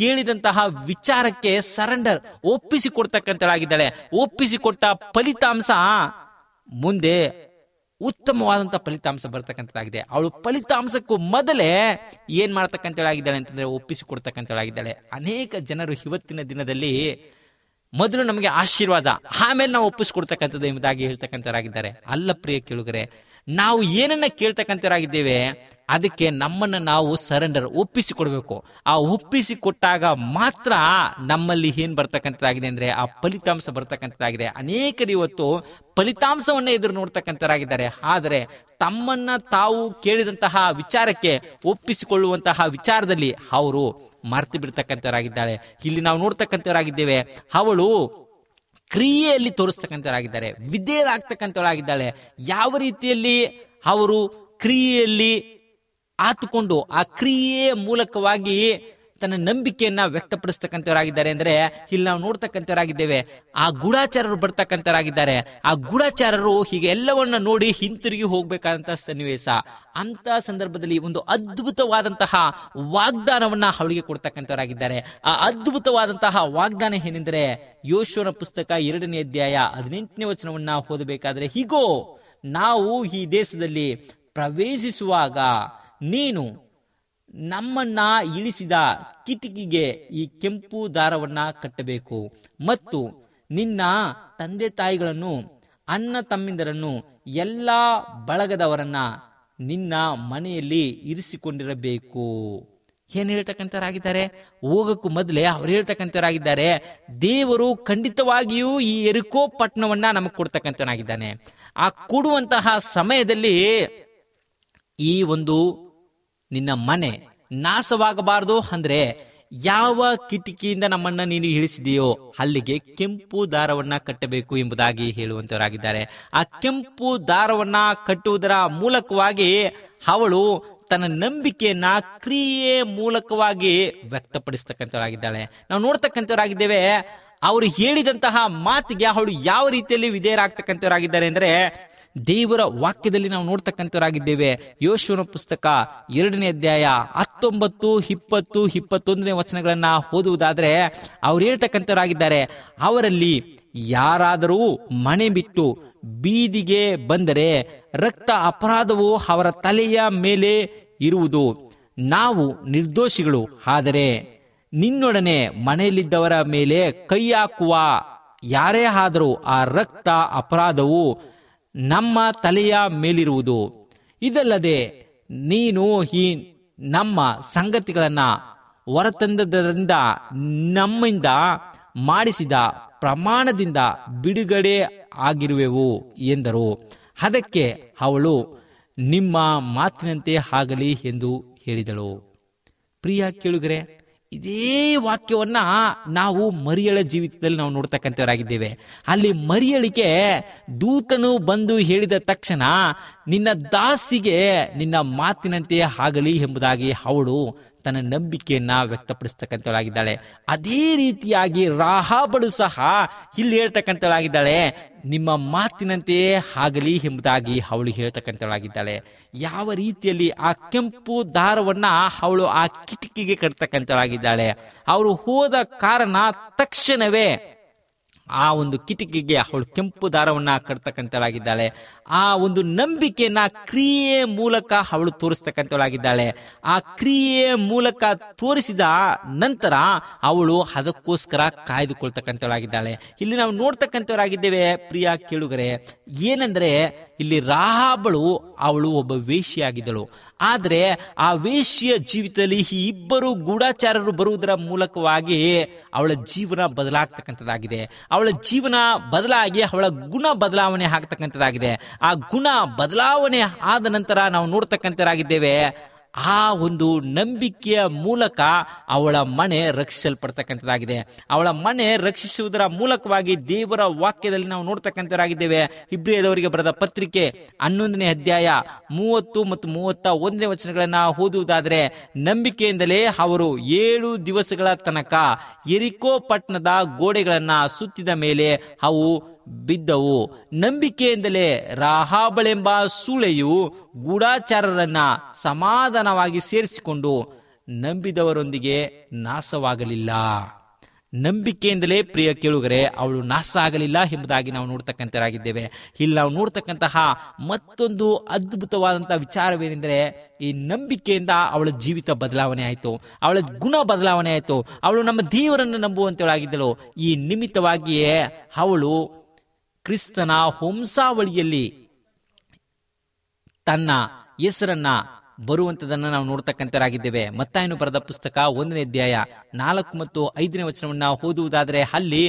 ಕೇಳಿದಂತಹ ವಿಚಾರಕ್ಕೆ ಸರೆಂಡರ್ ಒಪ್ಪಿಸಿಕೊಡ್ತಕ್ಕಂಥಳಾಗಿದ್ದಾಳೆ ಒಪ್ಪಿಸಿಕೊಟ್ಟ ಫಲಿತಾಂಶ ಮುಂದೆ ಉತ್ತಮವಾದಂತಹ ಫಲಿತಾಂಶ ಬರ್ತಕ್ಕಂಥದ್ದಾಗಿದೆ ಅವಳು ಫಲಿತಾಂಶಕ್ಕೂ ಮೊದಲೇ ಏನ್ ಮಾಡ್ತಕ್ಕಂಥಳಾಗಿದ್ದಾಳೆ ಅಂತಂದ್ರೆ ಒಪ್ಪಿಸಿಕೊಡ್ತಕ್ಕಂಥಳಾಗಿದ್ದಾಳೆ ಅನೇಕ ಜನರು ಇವತ್ತಿನ ದಿನದಲ್ಲಿ ಮೊದಲು ನಮಗೆ ಆಶೀರ್ವಾದ ಆಮೇಲೆ ನಾವು ಒಪ್ಪಿಸ್ಕೊಡ್ತಕ್ಕಂಥದ್ದು ಎಂಬುದಾಗಿ ಹೇಳ್ತಕ್ಕಂಥವರಾಗಿದ್ದಾರೆ ಅಲ್ಲ ಪ್ರಿಯ ಕೇಳುಗರೆ ನಾವು ಏನನ್ನ ಕೇಳ್ತಕ್ಕಂಥವರಾಗಿದ್ದೇವೆ ಅದಕ್ಕೆ ನಮ್ಮನ್ನ ನಾವು ಸರೆಂಡರ್ ಒಪ್ಪಿಸಿಕೊಡ್ಬೇಕು ಆ ಒಪ್ಪಿಸಿ ಕೊಟ್ಟಾಗ ಮಾತ್ರ ನಮ್ಮಲ್ಲಿ ಏನ್ ಬರ್ತಕ್ಕಂಥದ್ದಾಗಿದೆ ಅಂದ್ರೆ ಆ ಫಲಿತಾಂಶ ಬರ್ತಕ್ಕಂಥದ್ದಾಗಿದೆ ಅನೇಕರು ಇವತ್ತು ಫಲಿತಾಂಶವನ್ನ ಎದುರು ನೋಡ್ತಕ್ಕಂಥವರಾಗಿದ್ದಾರೆ ಆದರೆ ತಮ್ಮನ್ನ ತಾವು ಕೇಳಿದಂತಹ ವಿಚಾರಕ್ಕೆ ಒಪ್ಪಿಸಿಕೊಳ್ಳುವಂತಹ ವಿಚಾರದಲ್ಲಿ ಅವರು ಮರ್ತು ಬಿಡ್ತಕ್ಕಂಥವರಾಗಿದ್ದಾಳೆ ಇಲ್ಲಿ ನಾವು ನೋಡ್ತಕ್ಕಂಥವರಾಗಿದ್ದೇವೆ ಅವಳು ಕ್ರಿಯೆಯಲ್ಲಿ ತೋರಿಸ್ತಕ್ಕಂಥವರಾಗಿದ್ದಾರೆ ವಿಧೇಯರಾಗ್ತಕ್ಕಂಥವರಾಗಿದ್ದಾಳೆ ಯಾವ ರೀತಿಯಲ್ಲಿ ಅವರು ಕ್ರಿಯೆಯಲ್ಲಿ ಆತುಕೊಂಡು ಆ ಕ್ರಿಯೆಯ ಮೂಲಕವಾಗಿ ತನ್ನ ನಂಬಿಕೆಯನ್ನ ವ್ಯಕ್ತಪಡಿಸ್ತಕ್ಕಂಥವರಾಗಿದ್ದಾರೆ ಅಂದ್ರೆ ಇಲ್ಲಿ ನಾವು ನೋಡ್ತಕ್ಕಂಥವರಾಗಿದ್ದೇವೆ ಆ ಗೂಢಾಚಾರರು ಬರ್ತಕ್ಕಂಥವರಾಗಿದ್ದಾರೆ ಆ ಗೂಢಾಚಾರರು ಹೀಗೆ ಎಲ್ಲವನ್ನ ನೋಡಿ ಹಿಂತಿರುಗಿ ಹೋಗ್ಬೇಕಾದಂತಹ ಸನ್ನಿವೇಶ ಅಂತ ಸಂದರ್ಭದಲ್ಲಿ ಒಂದು ಅದ್ಭುತವಾದಂತಹ ವಾಗ್ದಾನವನ್ನ ಅವಳಿಗೆ ಕೊಡ್ತಕ್ಕಂಥವರಾಗಿದ್ದಾರೆ ಆ ಅದ್ಭುತವಾದಂತಹ ವಾಗ್ದಾನ ಏನೆಂದರೆ ಯೋಶುವನ ಪುಸ್ತಕ ಎರಡನೇ ಅಧ್ಯಾಯ ಹದಿನೆಂಟನೇ ವಚನವನ್ನ ಓದಬೇಕಾದ್ರೆ ಹೀಗೋ ನಾವು ಈ ದೇಶದಲ್ಲಿ ಪ್ರವೇಶಿಸುವಾಗ ನೀನು ನಮ್ಮನ್ನ ಇಳಿಸಿದ ಕಿಟಕಿಗೆ ಈ ಕೆಂಪು ದಾರವನ್ನ ಕಟ್ಟಬೇಕು ಮತ್ತು ನಿನ್ನ ತಂದೆ ತಾಯಿಗಳನ್ನು ಅಣ್ಣ ತಮ್ಮಿಂದರನ್ನು ಎಲ್ಲಾ ಬಳಗದವರನ್ನ ನಿನ್ನ ಮನೆಯಲ್ಲಿ ಇರಿಸಿಕೊಂಡಿರಬೇಕು ಏನ್ ಹೇಳ್ತಕ್ಕಂಥವರಾಗಿದ್ದಾರೆ ಹೋಗಕ್ಕೂ ಮೊದಲೇ ಅವ್ರು ಹೇಳ್ತಕ್ಕಂಥವರಾಗಿದ್ದಾರೆ ದೇವರು ಖಂಡಿತವಾಗಿಯೂ ಈ ಎರಿಕೋ ಪಟ್ಟಣವನ್ನ ನಮಗೆ ಕೊಡ್ತಕ್ಕಂಥವನಾಗಿದ್ದಾನೆ ಆ ಕೊಡುವಂತಹ ಸಮಯದಲ್ಲಿ ಈ ಒಂದು ನಿನ್ನ ಮನೆ ನಾಶವಾಗಬಾರದು ಅಂದ್ರೆ ಯಾವ ಕಿಟಕಿಯಿಂದ ನಮ್ಮನ್ನ ನೀನು ಇಳಿಸಿದೆಯೋ ಅಲ್ಲಿಗೆ ಕೆಂಪು ದಾರವನ್ನ ಕಟ್ಟಬೇಕು ಎಂಬುದಾಗಿ ಹೇಳುವಂತವರಾಗಿದ್ದಾರೆ ಆ ಕೆಂಪು ದಾರವನ್ನ ಕಟ್ಟುವುದರ ಮೂಲಕವಾಗಿ ಅವಳು ತನ್ನ ನಂಬಿಕೆಯನ್ನ ಕ್ರಿಯೆ ಮೂಲಕವಾಗಿ ವ್ಯಕ್ತಪಡಿಸ್ತಕ್ಕಂಥವರಾಗಿದ್ದಾಳೆ ನಾವು ನೋಡ್ತಕ್ಕಂಥವರಾಗಿದ್ದೇವೆ ಅವರು ಹೇಳಿದಂತಹ ಮಾತಿಗೆ ಅವಳು ಯಾವ ರೀತಿಯಲ್ಲಿ ವಿಧೇಯರಾಗ್ತಕ್ಕಂಥವರಾಗಿದ್ದಾರೆ ಅಂದ್ರೆ ದೇವರ ವಾಕ್ಯದಲ್ಲಿ ನಾವು ನೋಡ್ತಕ್ಕಂಥವರಾಗಿದ್ದೇವೆ ಯೋಶುವನ ಪುಸ್ತಕ ಎರಡನೇ ಅಧ್ಯಾಯ ಹತ್ತೊಂಬತ್ತು ಇಪ್ಪತ್ತು ಇಪ್ಪತ್ತೊಂದನೇ ವಚನಗಳನ್ನ ಓದುವುದಾದ್ರೆ ಅವ್ರು ಹೇಳ್ತಕ್ಕಂಥವರಾಗಿದ್ದಾರೆ ಅವರಲ್ಲಿ ಯಾರಾದರೂ ಮನೆ ಬಿಟ್ಟು ಬೀದಿಗೆ ಬಂದರೆ ರಕ್ತ ಅಪರಾಧವು ಅವರ ತಲೆಯ ಮೇಲೆ ಇರುವುದು ನಾವು ನಿರ್ದೋಷಿಗಳು ಆದರೆ ನಿನ್ನೊಡನೆ ಮನೆಯಲ್ಲಿದ್ದವರ ಮೇಲೆ ಕೈ ಹಾಕುವ ಯಾರೇ ಆದರೂ ಆ ರಕ್ತ ಅಪರಾಧವು ನಮ್ಮ ತಲೆಯ ಮೇಲಿರುವುದು ಇದಲ್ಲದೆ ನೀನು ಈ ನಮ್ಮ ಸಂಗತಿಗಳನ್ನ ಹೊರತಂದದರಿಂದ ನಮ್ಮಿಂದ ಮಾಡಿಸಿದ ಪ್ರಮಾಣದಿಂದ ಬಿಡುಗಡೆ ಆಗಿರುವೆವು ಎಂದರು ಅದಕ್ಕೆ ಅವಳು ನಿಮ್ಮ ಮಾತಿನಂತೆ ಆಗಲಿ ಎಂದು ಹೇಳಿದಳು ಪ್ರಿಯ ಕೇಳುಗರೆ ಇದೇ ವಾಕ್ಯವನ್ನ ನಾವು ಮರಿಯಳ ಜೀವಿತದಲ್ಲಿ ನಾವು ನೋಡ್ತಕ್ಕಂಥವರಾಗಿದ್ದೇವೆ ಅಲ್ಲಿ ಮರಿಯಳಿಗೆ ದೂತನು ಬಂದು ಹೇಳಿದ ತಕ್ಷಣ ನಿನ್ನ ದಾಸಿಗೆ ನಿನ್ನ ಮಾತಿನಂತೆ ಆಗಲಿ ಎಂಬುದಾಗಿ ಅವಳು ತನ್ನ ನಂಬಿಕೆಯನ್ನ ವ್ಯಕ್ತಪಡಿಸ್ತಕ್ಕಂಥವಳಾಗಿದ್ದಾಳೆ ಅದೇ ರೀತಿಯಾಗಿ ರಾಹಾಬಳು ಸಹ ಇಲ್ಲಿ ಹೇಳ್ತಕ್ಕಂಥವಳಾಗಿದ್ದಾಳೆ ನಿಮ್ಮ ಮಾತಿನಂತೆಯೇ ಆಗಲಿ ಎಂಬುದಾಗಿ ಅವಳು ಹೇಳ್ತಕ್ಕಂಥವಳಾಗಿದ್ದಾಳೆ ಯಾವ ರೀತಿಯಲ್ಲಿ ಆ ಕೆಂಪು ದಾರವನ್ನ ಅವಳು ಆ ಕಿಟಕಿಗೆ ಕಟ್ತಕ್ಕಂಥವಳಾಗಿದ್ದಾಳೆ ಅವರು ಹೋದ ಕಾರಣ ತಕ್ಷಣವೇ ಆ ಒಂದು ಕಿಟಕಿಗೆ ಅವಳು ಕೆಂಪು ದಾರವನ್ನ ಕಟ್ತಕ್ಕಂಥವಳಾಗಿದ್ದಾಳೆ ಆ ಒಂದು ನಂಬಿಕೆಯನ್ನ ಕ್ರಿಯೆ ಮೂಲಕ ಅವಳು ತೋರಿಸ್ತಕ್ಕಂಥವಳಾಗಿದ್ದಾಳೆ ಆ ಕ್ರಿಯೆ ಮೂಲಕ ತೋರಿಸಿದ ನಂತರ ಅವಳು ಅದಕ್ಕೋಸ್ಕರ ಕಾಯ್ದುಕೊಳ್ತಕ್ಕಂಥವಳಾಗಿದ್ದಾಳೆ ಇಲ್ಲಿ ನಾವು ನೋಡ್ತಕ್ಕಂಥವರಾಗಿದ್ದೇವೆ ಪ್ರಿಯ ಕೇಳುಗರೆ ಏನಂದ್ರೆ ಇಲ್ಲಿ ರಾಹಾಬಳು ಅವಳು ಒಬ್ಬ ವೇಶ್ಯಾಗಿದ್ದಳು ಆದ್ರೆ ಆ ವೇಶ್ಯ ಜೀವಿತದಲ್ಲಿ ಈ ಇಬ್ಬರು ಗೂಢಾಚಾರರು ಬರುವುದರ ಮೂಲಕವಾಗಿ ಅವಳ ಜೀವನ ಬದಲಾಗ್ತಕ್ಕಂಥದ್ದಾಗಿದೆ ಅವಳ ಜೀವನ ಬದಲಾಗಿ ಅವಳ ಗುಣ ಬದಲಾವಣೆ ಆಗ್ತಕ್ಕಂಥದ್ದಾಗಿದೆ ಆ ಗುಣ ಬದಲಾವಣೆ ಆದ ನಂತರ ನಾವು ನೋಡ್ತಕ್ಕಂಥರಾಗಿದ್ದೇವೆ ಆ ಒಂದು ನಂಬಿಕೆಯ ಮೂಲಕ ಅವಳ ಮನೆ ರಕ್ಷಿಸಲ್ಪಡ್ತಕ್ಕಂಥದ್ದಾಗಿದೆ ಅವಳ ಮನೆ ರಕ್ಷಿಸುವುದರ ಮೂಲಕವಾಗಿ ದೇವರ ವಾಕ್ಯದಲ್ಲಿ ನಾವು ನೋಡ್ತಕ್ಕಂಥವರಾಗಿದ್ದೇವೆ ಇಬ್ರಿಯದವರಿಗೆ ಬರೆದ ಪತ್ರಿಕೆ ಹನ್ನೊಂದನೇ ಅಧ್ಯಾಯ ಮೂವತ್ತು ಮತ್ತು ಮೂವತ್ತ ಒಂದನೇ ವಚನಗಳನ್ನ ಓದುವುದಾದರೆ ನಂಬಿಕೆಯಿಂದಲೇ ಅವರು ಏಳು ದಿವಸಗಳ ತನಕ ಎರಿಕೋ ಪಟ್ಟಣದ ಗೋಡೆಗಳನ್ನ ಸುತ್ತಿದ ಮೇಲೆ ಅವು ಬಿದ್ದವು ನಂಬಿಕೆಯಿಂದಲೇ ರಾಹಾಬಳೆಂಬ ಸೂಳೆಯು ಗೂಢಾಚಾರರನ್ನ ಸಮಾಧಾನವಾಗಿ ಸೇರಿಸಿಕೊಂಡು ನಂಬಿದವರೊಂದಿಗೆ ನಾಶವಾಗಲಿಲ್ಲ ನಂಬಿಕೆಯಿಂದಲೇ ಪ್ರಿಯ ಕೇಳುಗರೆ ಅವಳು ನಾಶ ಆಗಲಿಲ್ಲ ಎಂಬುದಾಗಿ ನಾವು ನೋಡ್ತಕ್ಕಂಥರಾಗಿದ್ದೇವೆ ಇಲ್ಲಿ ನಾವು ನೋಡ್ತಕ್ಕಂತಹ ಮತ್ತೊಂದು ಅದ್ಭುತವಾದಂತಹ ವಿಚಾರವೇನೆಂದರೆ ಈ ನಂಬಿಕೆಯಿಂದ ಅವಳ ಜೀವಿತ ಬದಲಾವಣೆ ಆಯಿತು ಅವಳ ಗುಣ ಬದಲಾವಣೆ ಆಯಿತು ಅವಳು ನಮ್ಮ ದೇವರನ್ನು ನಂಬುವಂತವಳಾಗಿದ್ದಳು ಈ ನಿಮಿತ್ತವಾಗಿಯೇ ಅವಳು ಕ್ರಿಸ್ತನ ವಂಸಾವಳಿಯಲ್ಲಿ ತನ್ನ ಹೆಸರನ್ನ ಬರುವಂತದನ್ನ ನಾವು ನೋಡ್ತಕ್ಕಂಥರಾಗಿದ್ದೇವೆ ಮತ್ತಾಯನು ಬರೆದ ಪುಸ್ತಕ ಒಂದನೇ ಅಧ್ಯಾಯ ನಾಲ್ಕು ಮತ್ತು ಐದನೇ ವಚನವನ್ನ ಓದುವುದಾದರೆ ಅಲ್ಲಿ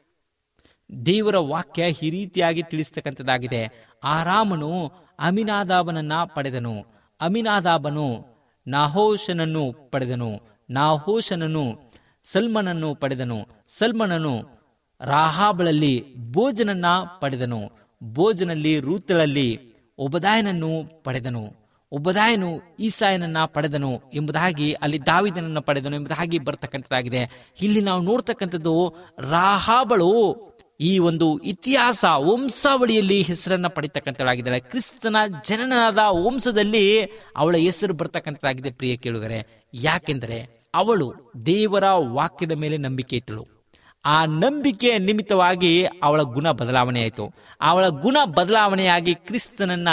ದೇವರ ವಾಕ್ಯ ಈ ರೀತಿಯಾಗಿ ತಿಳಿಸ್ತಕ್ಕಂಥದ್ದಾಗಿದೆ ಆರಾಮನು ಅಮಿನಾದಾಬನನ್ನ ಪಡೆದನು ಅಮಿನಾದಾಬನು ನಾಹೋಶನನ್ನು ಪಡೆದನು ನಾಹೋಶನನು ಸಲ್ಮನನ್ನು ಪಡೆದನು ಸಲ್ಮನನು ರಾಹಾಬಳಲ್ಲಿ ಭೋಜನನ್ನ ಪಡೆದನು ಭೋಜನಲ್ಲಿ ರೂತಳಲ್ಲಿ ಒಬದಾಯನನ್ನು ಪಡೆದನು ಒಬ್ಬದಾಯನು ಈಸಾಯನನ್ನ ಪಡೆದನು ಎಂಬುದಾಗಿ ಅಲ್ಲಿ ದಾವಿದನನ್ನ ಪಡೆದನು ಎಂಬುದಾಗಿ ಬರ್ತಕ್ಕಂಥದ್ದಾಗಿದೆ ಇಲ್ಲಿ ನಾವು ನೋಡ್ತಕ್ಕಂಥದ್ದು ರಾಹಾಬಳು ಈ ಒಂದು ಇತಿಹಾಸ ವಂಸಾವಳಿಯಲ್ಲಿ ಹೆಸರನ್ನ ಪಡಿತಕ್ಕಂಥಳಾಗಿದ್ದಾಳೆ ಕ್ರಿಸ್ತನ ಜನನದ ವಂಶದಲ್ಲಿ ಅವಳ ಹೆಸರು ಬರ್ತಕ್ಕಂಥದ್ದಾಗಿದೆ ಪ್ರಿಯ ಕೇಳುಗರೆ ಯಾಕೆಂದರೆ ಅವಳು ದೇವರ ವಾಕ್ಯದ ಮೇಲೆ ನಂಬಿಕೆ ಇಟ್ಟಳು ಆ ನಂಬಿಕೆ ನಿಮಿತ್ತವಾಗಿ ಅವಳ ಗುಣ ಬದಲಾವಣೆ ಆಯಿತು ಅವಳ ಗುಣ ಬದಲಾವಣೆಯಾಗಿ ಕ್ರಿಸ್ತನನ್ನ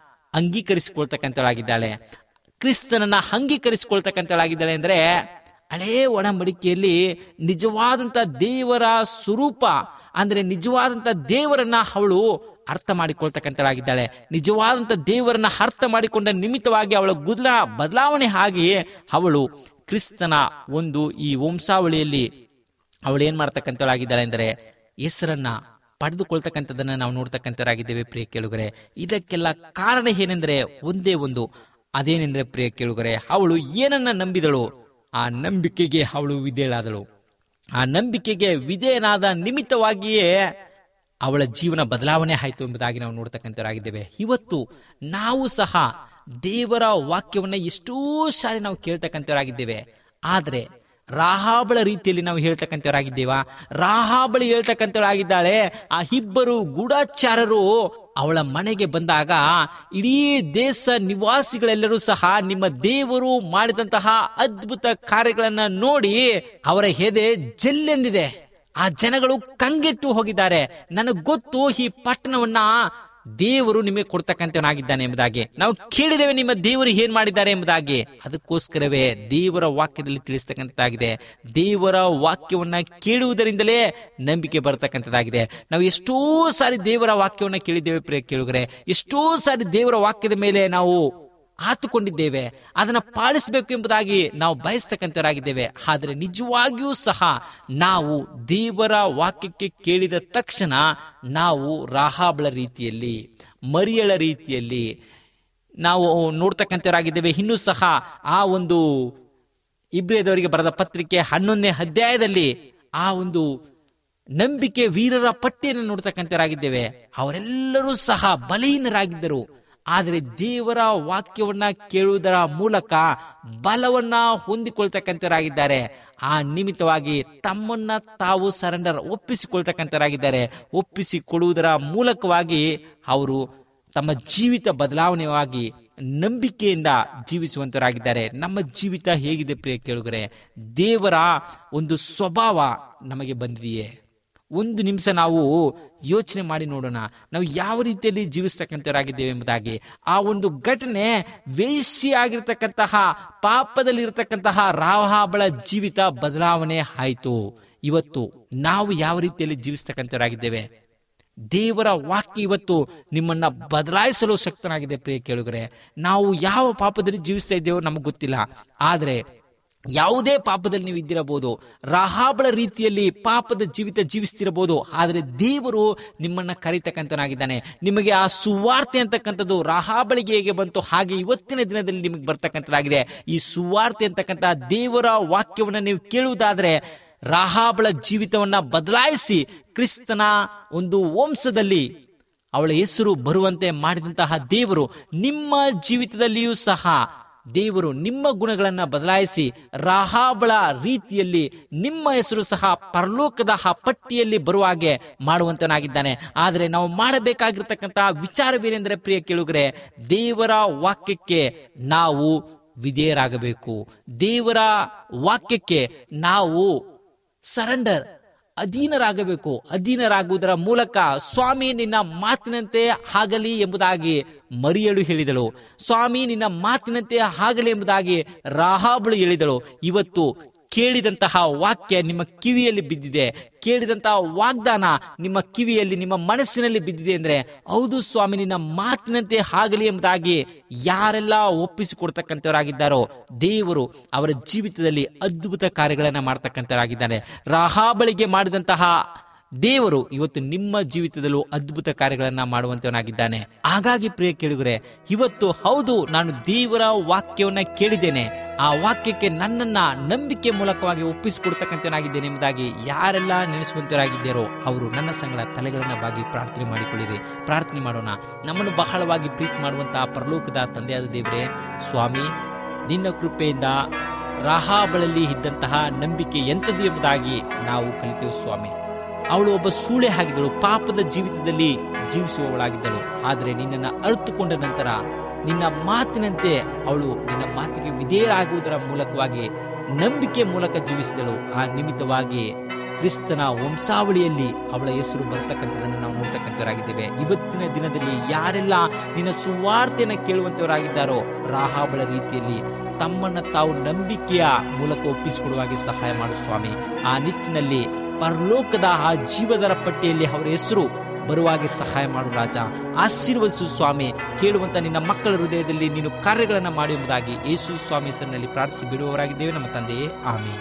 ಅಂಗೀಕರಿಸಿಕೊಳ್ತಕ್ಕಂಥಳಾಗಿದ್ದಾಳೆ ಕ್ರಿಸ್ತನನ್ನ ಅಂಗೀಕರಿಸಿಕೊಳ್ತಕ್ಕಂಥಳಾಗಿದ್ದಾಳೆ ಅಂದ್ರೆ ಹಳೇ ಒಡಂಬಡಿಕೆಯಲ್ಲಿ ನಿಜವಾದಂತ ದೇವರ ಸ್ವರೂಪ ಅಂದ್ರೆ ನಿಜವಾದಂತ ದೇವರನ್ನ ಅವಳು ಅರ್ಥ ಮಾಡಿಕೊಳ್ತಕ್ಕಂಥಳಾಗಿದ್ದಾಳೆ ನಿಜವಾದಂತ ದೇವರನ್ನ ಅರ್ಥ ಮಾಡಿಕೊಂಡ ನಿಮಿತ್ತವಾಗಿ ಅವಳ ಗುಣ ಬದಲಾವಣೆ ಹಾಗೆಯೇ ಅವಳು ಕ್ರಿಸ್ತನ ಒಂದು ಈ ವಂಸಾವಳಿಯಲ್ಲಿ ಅವಳು ಏನ್ ಮಾಡ್ತಕ್ಕಂಥಳಾಗಿದ್ದಾಳೆ ಅಂದರೆ ಹೆಸರನ್ನ ಪಡೆದುಕೊಳ್ತಕ್ಕಂಥದ್ದನ್ನ ನಾವು ನೋಡ್ತಕ್ಕಂಥರಾಗಿದ್ದೇವೆ ಪ್ರಿಯ ಕೇಳುಗರೆ ಇದಕ್ಕೆಲ್ಲ ಕಾರಣ ಏನೆಂದರೆ ಒಂದೇ ಒಂದು ಅದೇನೆಂದ್ರೆ ಪ್ರಿಯ ಕೇಳುಗರೆ ಅವಳು ಏನನ್ನ ನಂಬಿದಳು ಆ ನಂಬಿಕೆಗೆ ಅವಳು ವಿಧೇಯಳಾದಳು ಆ ನಂಬಿಕೆಗೆ ವಿಧೇಯನಾದ ನಿಮಿತ್ತವಾಗಿಯೇ ಅವಳ ಜೀವನ ಬದಲಾವಣೆ ಆಯಿತು ಎಂಬುದಾಗಿ ನಾವು ನೋಡ್ತಕ್ಕಂಥವರಾಗಿದ್ದೇವೆ ಇವತ್ತು ನಾವು ಸಹ ದೇವರ ವಾಕ್ಯವನ್ನ ಎಷ್ಟೋ ಸಾರಿ ನಾವು ಕೇಳ್ತಕ್ಕಂಥವರಾಗಿದ್ದೇವೆ ಆದರೆ ರಾಹಾಬಳ ರೀತಿಯಲ್ಲಿ ನಾವು ಹೇಳ್ತಕ್ಕಂಥವರಾಗಿದ್ದೇವಾ ರಾಹಾಬಳಿ ಹೇಳ್ತಕ್ಕಂಥವರಾಗಿದ್ದಾಳೆ ಆ ಇಬ್ಬರು ಗೂಢಾಚಾರರು ಅವಳ ಮನೆಗೆ ಬಂದಾಗ ಇಡೀ ದೇಶ ನಿವಾಸಿಗಳೆಲ್ಲರೂ ಸಹ ನಿಮ್ಮ ದೇವರು ಮಾಡಿದಂತಹ ಅದ್ಭುತ ಕಾರ್ಯಗಳನ್ನ ನೋಡಿ ಅವರ ಹೆದೆ ಜಲ್ಲೆಂದಿದೆ ಆ ಜನಗಳು ಕಂಗೆಟ್ಟು ಹೋಗಿದ್ದಾರೆ ನನಗೆ ಗೊತ್ತು ಈ ಪಟ್ಟಣವನ್ನ ದೇವರು ನಿಮಗೆ ಕೊಡ್ತಕ್ಕಂಥವನಾಗಿದ್ದಾನೆ ಎಂಬುದಾಗಿ ನಾವು ಕೇಳಿದ್ದೇವೆ ನಿಮ್ಮ ದೇವರು ಏನ್ ಮಾಡಿದ್ದಾರೆ ಎಂಬುದಾಗಿ ಅದಕ್ಕೋಸ್ಕರವೇ ದೇವರ ವಾಕ್ಯದಲ್ಲಿ ತಿಳಿಸ್ತಕ್ಕಂಥದ್ದಾಗಿದೆ ದೇವರ ವಾಕ್ಯವನ್ನ ಕೇಳುವುದರಿಂದಲೇ ನಂಬಿಕೆ ಬರತಕ್ಕಂಥದ್ದಾಗಿದೆ ನಾವು ಎಷ್ಟೋ ಸಾರಿ ದೇವರ ವಾಕ್ಯವನ್ನ ಕೇಳಿದ್ದೇವೆ ಪ್ರಿಯ ಕೇಳುಗರೆ ಎಷ್ಟೋ ಸಾರಿ ದೇವರ ವಾಕ್ಯದ ಮೇಲೆ ನಾವು ಆತುಕೊಂಡಿದ್ದೇವೆ ಅದನ್ನ ಪಾಲಿಸಬೇಕು ಎಂಬುದಾಗಿ ನಾವು ಬಯಸ್ತಕ್ಕಂಥವರಾಗಿದ್ದೇವೆ ಆದರೆ ನಿಜವಾಗಿಯೂ ಸಹ ನಾವು ದೇವರ ವಾಕ್ಯಕ್ಕೆ ಕೇಳಿದ ತಕ್ಷಣ ನಾವು ರಾಹಾಬಳ ರೀತಿಯಲ್ಲಿ ಮರಿಯಳ ರೀತಿಯಲ್ಲಿ ನಾವು ನೋಡ್ತಕ್ಕಂಥವರಾಗಿದ್ದೇವೆ ಇನ್ನೂ ಸಹ ಆ ಒಂದು ಇಬ್ರಿಯದವರಿಗೆ ಬರೆದ ಪತ್ರಿಕೆ ಹನ್ನೊಂದನೇ ಅಧ್ಯಾಯದಲ್ಲಿ ಆ ಒಂದು ನಂಬಿಕೆ ವೀರರ ಪಟ್ಟಿಯನ್ನು ನೋಡ್ತಕ್ಕಂಥವರಾಗಿದ್ದೇವೆ ಅವರೆಲ್ಲರೂ ಸಹ ಬಲಹೀನರಾಗಿದ್ದರು ಆದರೆ ದೇವರ ವಾಕ್ಯವನ್ನ ಕೇಳುವುದರ ಮೂಲಕ ಬಲವನ್ನ ಹೊಂದಿಕೊಳ್ತಕ್ಕಂಥವರಾಗಿದ್ದಾರೆ ಆ ನಿಮಿತ್ತವಾಗಿ ತಮ್ಮನ್ನ ತಾವು ಸರೆಂಡರ್ ಒಪ್ಪಿಸಿಕೊಳ್ತಕ್ಕಂಥವರಾಗಿದ್ದಾರೆ ಒಪ್ಪಿಸಿಕೊಡುವುದರ ಮೂಲಕವಾಗಿ ಅವರು ತಮ್ಮ ಜೀವಿತ ಬದಲಾವಣೆಯಾಗಿ ನಂಬಿಕೆಯಿಂದ ಜೀವಿಸುವಂತರಾಗಿದ್ದಾರೆ ನಮ್ಮ ಜೀವಿತ ಹೇಗಿದೆ ಪ್ರಿಯ ಕೇಳುಗರೆ ದೇವರ ಒಂದು ಸ್ವಭಾವ ನಮಗೆ ಬಂದಿದೆಯೇ ಒಂದು ನಿಮಿಷ ನಾವು ಯೋಚನೆ ಮಾಡಿ ನೋಡೋಣ ನಾವು ಯಾವ ರೀತಿಯಲ್ಲಿ ಜೀವಿಸ್ತಕ್ಕಂಥವರಾಗಿದ್ದೇವೆ ಎಂಬುದಾಗಿ ಆ ಒಂದು ಘಟನೆ ವೇಶ್ಯಾಗಿರ್ತಕ್ಕಂತಹ ಪಾಪದಲ್ಲಿರ್ತಕ್ಕಂತಹ ರಾಹಾಬಳ ಜೀವಿತ ಬದಲಾವಣೆ ಆಯಿತು ಇವತ್ತು ನಾವು ಯಾವ ರೀತಿಯಲ್ಲಿ ಜೀವಿಸ್ತಕ್ಕಂಥವರಾಗಿದ್ದೇವೆ ದೇವರ ವಾಕ್ಯ ಇವತ್ತು ನಿಮ್ಮನ್ನ ಬದಲಾಯಿಸಲು ಶಕ್ತನಾಗಿದೆ ಪ್ರಿಯ ಕೇಳುಗರೆ ನಾವು ಯಾವ ಪಾಪದಲ್ಲಿ ಜೀವಿಸ್ತಾ ಇದ್ದೇವೋ ನಮಗೆ ಗೊತ್ತಿಲ್ಲ ಆದರೆ ಯಾವುದೇ ಪಾಪದಲ್ಲಿ ನೀವು ಇದ್ದಿರಬಹುದು ರಾಹಾಬಳ ರೀತಿಯಲ್ಲಿ ಪಾಪದ ಜೀವಿತ ಜೀವಿಸ್ತಿರಬಹುದು ಆದರೆ ದೇವರು ನಿಮ್ಮನ್ನ ಕರೀತಕ್ಕಂಥನಾಗಿದ್ದಾನೆ ನಿಮಗೆ ಆ ಸುವಾರ್ತೆ ಅಂತಕ್ಕಂಥದ್ದು ರಾಹಾಬಳಿಗೆ ಹೇಗೆ ಬಂತು ಹಾಗೆ ಇವತ್ತಿನ ದಿನದಲ್ಲಿ ನಿಮಗೆ ಬರ್ತಕ್ಕಂಥದ್ದಾಗಿದೆ ಈ ಸುವಾರ್ತೆ ಅಂತಕ್ಕಂಥ ದೇವರ ವಾಕ್ಯವನ್ನ ನೀವು ಕೇಳುವುದಾದ್ರೆ ರಾಹಾಬಳ ಜೀವಿತವನ್ನ ಬದಲಾಯಿಸಿ ಕ್ರಿಸ್ತನ ಒಂದು ವಂಶದಲ್ಲಿ ಅವಳ ಹೆಸರು ಬರುವಂತೆ ಮಾಡಿದಂತಹ ದೇವರು ನಿಮ್ಮ ಜೀವಿತದಲ್ಲಿಯೂ ಸಹ ದೇವರು ನಿಮ್ಮ ಗುಣಗಳನ್ನ ಬದಲಾಯಿಸಿ ರಾಹಾಬಳ ರೀತಿಯಲ್ಲಿ ನಿಮ್ಮ ಹೆಸರು ಸಹ ಪರಲೋಕದ ಆ ಪಟ್ಟಿಯಲ್ಲಿ ಬರುವ ಹಾಗೆ ಮಾಡುವಂತನಾಗಿದ್ದಾನೆ ಆದರೆ ನಾವು ಮಾಡಬೇಕಾಗಿರ್ತಕ್ಕಂತಹ ವಿಚಾರವೇನೆಂದರೆ ಪ್ರಿಯ ಕೇಳುಗರೆ ದೇವರ ವಾಕ್ಯಕ್ಕೆ ನಾವು ವಿಧೇಯರಾಗಬೇಕು ದೇವರ ವಾಕ್ಯಕ್ಕೆ ನಾವು ಸರೆಂಡರ್ ಅಧೀನರಾಗಬೇಕು ಅಧೀನರಾಗುವುದರ ಮೂಲಕ ಸ್ವಾಮಿ ನಿನ್ನ ಮಾತಿನಂತೆ ಆಗಲಿ ಎಂಬುದಾಗಿ ಮರಿಯಳು ಹೇಳಿದಳು ಸ್ವಾಮಿ ನಿನ್ನ ಮಾತಿನಂತೆ ಆಗಲಿ ಎಂಬುದಾಗಿ ರಾಹಾಬಳು ಹೇಳಿದಳು ಇವತ್ತು ಕೇಳಿದಂತಹ ವಾಕ್ಯ ನಿಮ್ಮ ಕಿವಿಯಲ್ಲಿ ಬಿದ್ದಿದೆ ಕೇಳಿದಂತಹ ವಾಗ್ದಾನ ನಿಮ್ಮ ಕಿವಿಯಲ್ಲಿ ನಿಮ್ಮ ಮನಸ್ಸಿನಲ್ಲಿ ಬಿದ್ದಿದೆ ಅಂದ್ರೆ ಹೌದು ಸ್ವಾಮಿ ನಿನ್ನ ಮಾತಿನಂತೆ ಆಗಲಿ ಎಂಬುದಾಗಿ ಯಾರೆಲ್ಲ ಒಪ್ಪಿಸಿಕೊಡ್ತಕ್ಕಂಥವರಾಗಿದ್ದಾರೋ ದೇವರು ಅವರ ಜೀವಿತದಲ್ಲಿ ಅದ್ಭುತ ಕಾರ್ಯಗಳನ್ನ ಮಾಡ್ತಕ್ಕಂಥವರಾಗಿದ್ದಾರೆ ರಾಹಾಬಳಿಗೆ ಮಾಡಿದಂತಹ ದೇವರು ಇವತ್ತು ನಿಮ್ಮ ಜೀವಿತದಲ್ಲೂ ಅದ್ಭುತ ಕಾರ್ಯಗಳನ್ನ ಮಾಡುವಂತವನಾಗಿದ್ದಾನೆ ಹಾಗಾಗಿ ಪ್ರಿಯ ಕೇಳುಗರೆ ಇವತ್ತು ಹೌದು ನಾನು ದೇವರ ವಾಕ್ಯವನ್ನ ಕೇಳಿದ್ದೇನೆ ಆ ವಾಕ್ಯಕ್ಕೆ ನನ್ನನ್ನ ನಂಬಿಕೆ ಮೂಲಕವಾಗಿ ಒಪ್ಪಿಸಿಕೊಡ್ತಕ್ಕಂಥವನಾಗಿದ್ದೇನೆ ಎಂಬುದಾಗಿ ಯಾರೆಲ್ಲ ನೆನೆಸುವಂತರಾಗಿದ್ದಾರೋ ಅವರು ನನ್ನ ಸಂಗಡ ತಲೆಗಳನ್ನ ಬಾಗಿ ಪ್ರಾರ್ಥನೆ ಮಾಡಿಕೊಳ್ಳಿರಿ ಪ್ರಾರ್ಥನೆ ಮಾಡೋಣ ನಮ್ಮನ್ನು ಬಹಳವಾಗಿ ಪ್ರೀತಿ ಮಾಡುವಂತಹ ಪರಲೋಕದ ತಂದೆಯಾದ ದೇವರೇ ಸ್ವಾಮಿ ನಿನ್ನ ಕೃಪೆಯಿಂದ ರಾಹಾಬಳಲ್ಲಿ ಇದ್ದಂತಹ ನಂಬಿಕೆ ಎಂಥದ್ದು ಎಂಬುದಾಗಿ ನಾವು ಕಲಿತೇವೆ ಸ್ವಾಮಿ ಅವಳು ಒಬ್ಬ ಸೂಳೆ ಆಗಿದ್ದಳು ಪಾಪದ ಜೀವಿತದಲ್ಲಿ ಜೀವಿಸುವವಳಾಗಿದ್ದಳು ಆದರೆ ನಿನ್ನನ್ನು ಅರಿತುಕೊಂಡ ನಂತರ ನಿನ್ನ ಮಾತಿನಂತೆ ಅವಳು ನಿನ್ನ ಮಾತಿಗೆ ವಿಧೇಯರಾಗುವುದರ ಮೂಲಕವಾಗಿ ನಂಬಿಕೆ ಮೂಲಕ ಜೀವಿಸಿದಳು ಆ ನಿಮಿತ್ತವಾಗಿ ಕ್ರಿಸ್ತನ ವಂಶಾವಳಿಯಲ್ಲಿ ಅವಳ ಹೆಸರು ಬರ್ತಕ್ಕಂಥದ್ದನ್ನು ನಾವು ನೋಡ್ತಕ್ಕಂಥವರಾಗಿದ್ದೇವೆ ಇವತ್ತಿನ ದಿನದಲ್ಲಿ ಯಾರೆಲ್ಲ ನಿನ್ನ ಸುವಾರ್ತೆಯನ್ನು ಕೇಳುವಂತವರಾಗಿದ್ದಾರೋ ರಾಹಾಬಳ ರೀತಿಯಲ್ಲಿ ತಮ್ಮನ್ನ ತಾವು ನಂಬಿಕೆಯ ಮೂಲಕ ಒಪ್ಪಿಸಿಕೊಡುವಾಗೆ ಸಹಾಯ ಮಾಡು ಸ್ವಾಮಿ ಆ ನಿಟ್ಟಿನಲ್ಲಿ ಪರಲೋಕದ ಆ ಜೀವದರ ಪಟ್ಟಿಯಲ್ಲಿ ಅವರ ಹೆಸರು ಬರುವಾಗೆ ಸಹಾಯ ಮಾಡು ರಾಜ ಆಶೀರ್ವದಿಸು ಸ್ವಾಮಿ ಕೇಳುವಂತ ನಿನ್ನ ಮಕ್ಕಳ ಹೃದಯದಲ್ಲಿ ನೀನು ಕಾರ್ಯಗಳನ್ನು ಮಾಡಿ ಎಂಬುದಾಗಿ ಯೇಸು ಸ್ವಾಮಿ ಹೆಸರಿನಲ್ಲಿ ಪ್ರಾರ್ಥಿಸಿ ಬಿಡುವವರಾಗಿದ್ದೇವೆ ನಮ್ಮ ತಂದೆಯೇ ಆಮೀನ್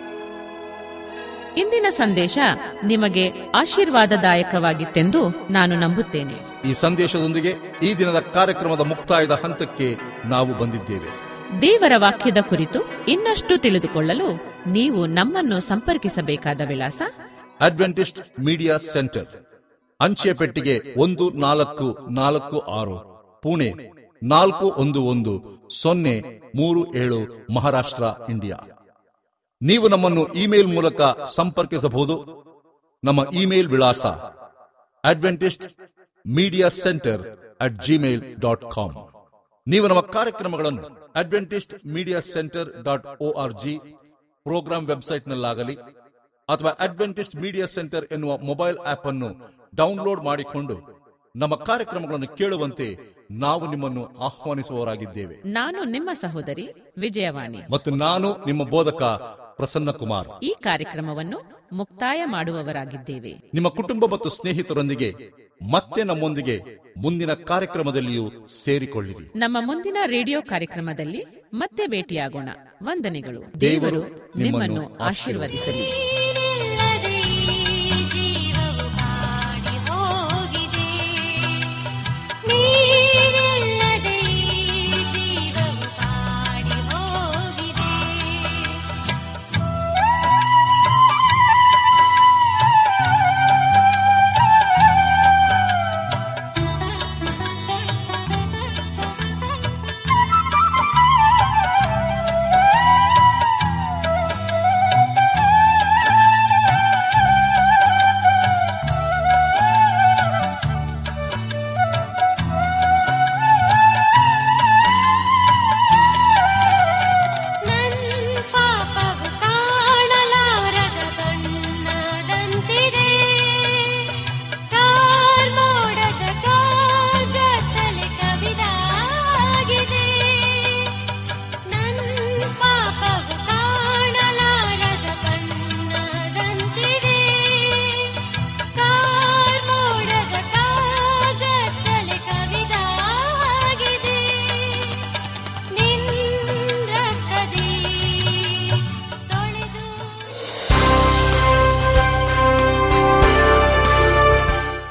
ಇಂದಿನ ಸಂದೇಶ ನಿಮಗೆ ಆಶೀರ್ವಾದದಾಯಕವಾಗಿತ್ತೆಂದು ನಾನು ನಂಬುತ್ತೇನೆ ಈ ಸಂದೇಶದೊಂದಿಗೆ ಈ ದಿನದ ಕಾರ್ಯಕ್ರಮದ ಮುಕ್ತಾಯದ ಹಂತಕ್ಕೆ ನಾವು ಬಂದಿದ್ದೇವೆ ದೇವರ ವಾಕ್ಯದ ಕುರಿತು ಇನ್ನಷ್ಟು ತಿಳಿದುಕೊಳ್ಳಲು ನೀವು ನಮ್ಮನ್ನು ಸಂಪರ್ಕಿಸಬೇಕಾದ ವಿಳಾಸ ಅಡ್ವೆಂಟಿಸ್ಟ್ ಮೀಡಿಯಾ ಸೆಂಟರ್ ಅಂಚೆ ಪೆಟ್ಟಿಗೆ ಒಂದು ನಾಲ್ಕು ನಾಲ್ಕು ಆರು ಪುಣೆ ನಾಲ್ಕು ಒಂದು ಒಂದು ಸೊನ್ನೆ ಮೂರು ಏಳು ಮಹಾರಾಷ್ಟ್ರ ಇಂಡಿಯಾ ನೀವು ನಮ್ಮನ್ನು ಇಮೇಲ್ ಮೂಲಕ ಸಂಪರ್ಕಿಸಬಹುದು ನಮ್ಮ ಇಮೇಲ್ ವಿಳಾಸ Adventist media centre at Gmail dot com ನೀವು ನಮ್ಮ ಕಾರ್ಯಕ್ರಮಗಳನ್ನು Adventist media centre dot O R G programme ವೆಬ್ಸೈಟ್ನಲ್ಲಾಗಲಿ ಅಥವಾ ಅಡ್ವೆಂಟಿಸ್ಟ್ ಮೀಡಿಯಾ ಸೆಂಟರ್ ಎನ್ನುವ ಮೊಬೈಲ್ ಆಪ್ ಅನ್ನು ಡೌನ್ಲೋಡ್ ಮಾಡಿಕೊಂಡು ನಮ್ಮ ಕಾರ್ಯಕ್ರಮಗಳನ್ನು ಕೇಳುವಂತೆ ನಾವು ನಿಮ್ಮನ್ನು ಆಹ್ವಾನಿಸುವವರಾಗಿದ್ದೇವೆ ನಾನು ನಿಮ್ಮ ಸಹೋದರಿ ವಿಜಯವಾಣಿ ಮತ್ತು ನಾನು ನಿಮ್ಮ ಬೋಧಕ ಪ್ರಸನ್ನ ಕುಮಾರ್ ಈ ಕಾರ್ಯಕ್ರಮವನ್ನು ಮುಕ್ತಾಯ ಮಾಡುವವರಾಗಿದ್ದೇವೆ ನಿಮ್ಮ ಕುಟುಂಬ ಮತ್ತು ಸ್ನೇಹಿತರೊಂದಿಗೆ ಮತ್ತೆ ನಮ್ಮೊಂದಿಗೆ ಮುಂದಿನ ಕಾರ್ಯಕ್ರಮದಲ್ಲಿಯೂ ಸೇರಿಕೊಳ್ಳಿರಿ ನಮ್ಮ ಮುಂದಿನ ರೇಡಿಯೋ ಕಾರ್ಯಕ್ರಮದಲ್ಲಿ ಮತ್ತೆ ಭೇಟಿಯಾಗೋಣ ವಂದನೆಗಳು ದೇವರು ದೇವರು ನಿಮ್ಮನ್ನು ಆಶೀರ್ವದಿಸಲಿ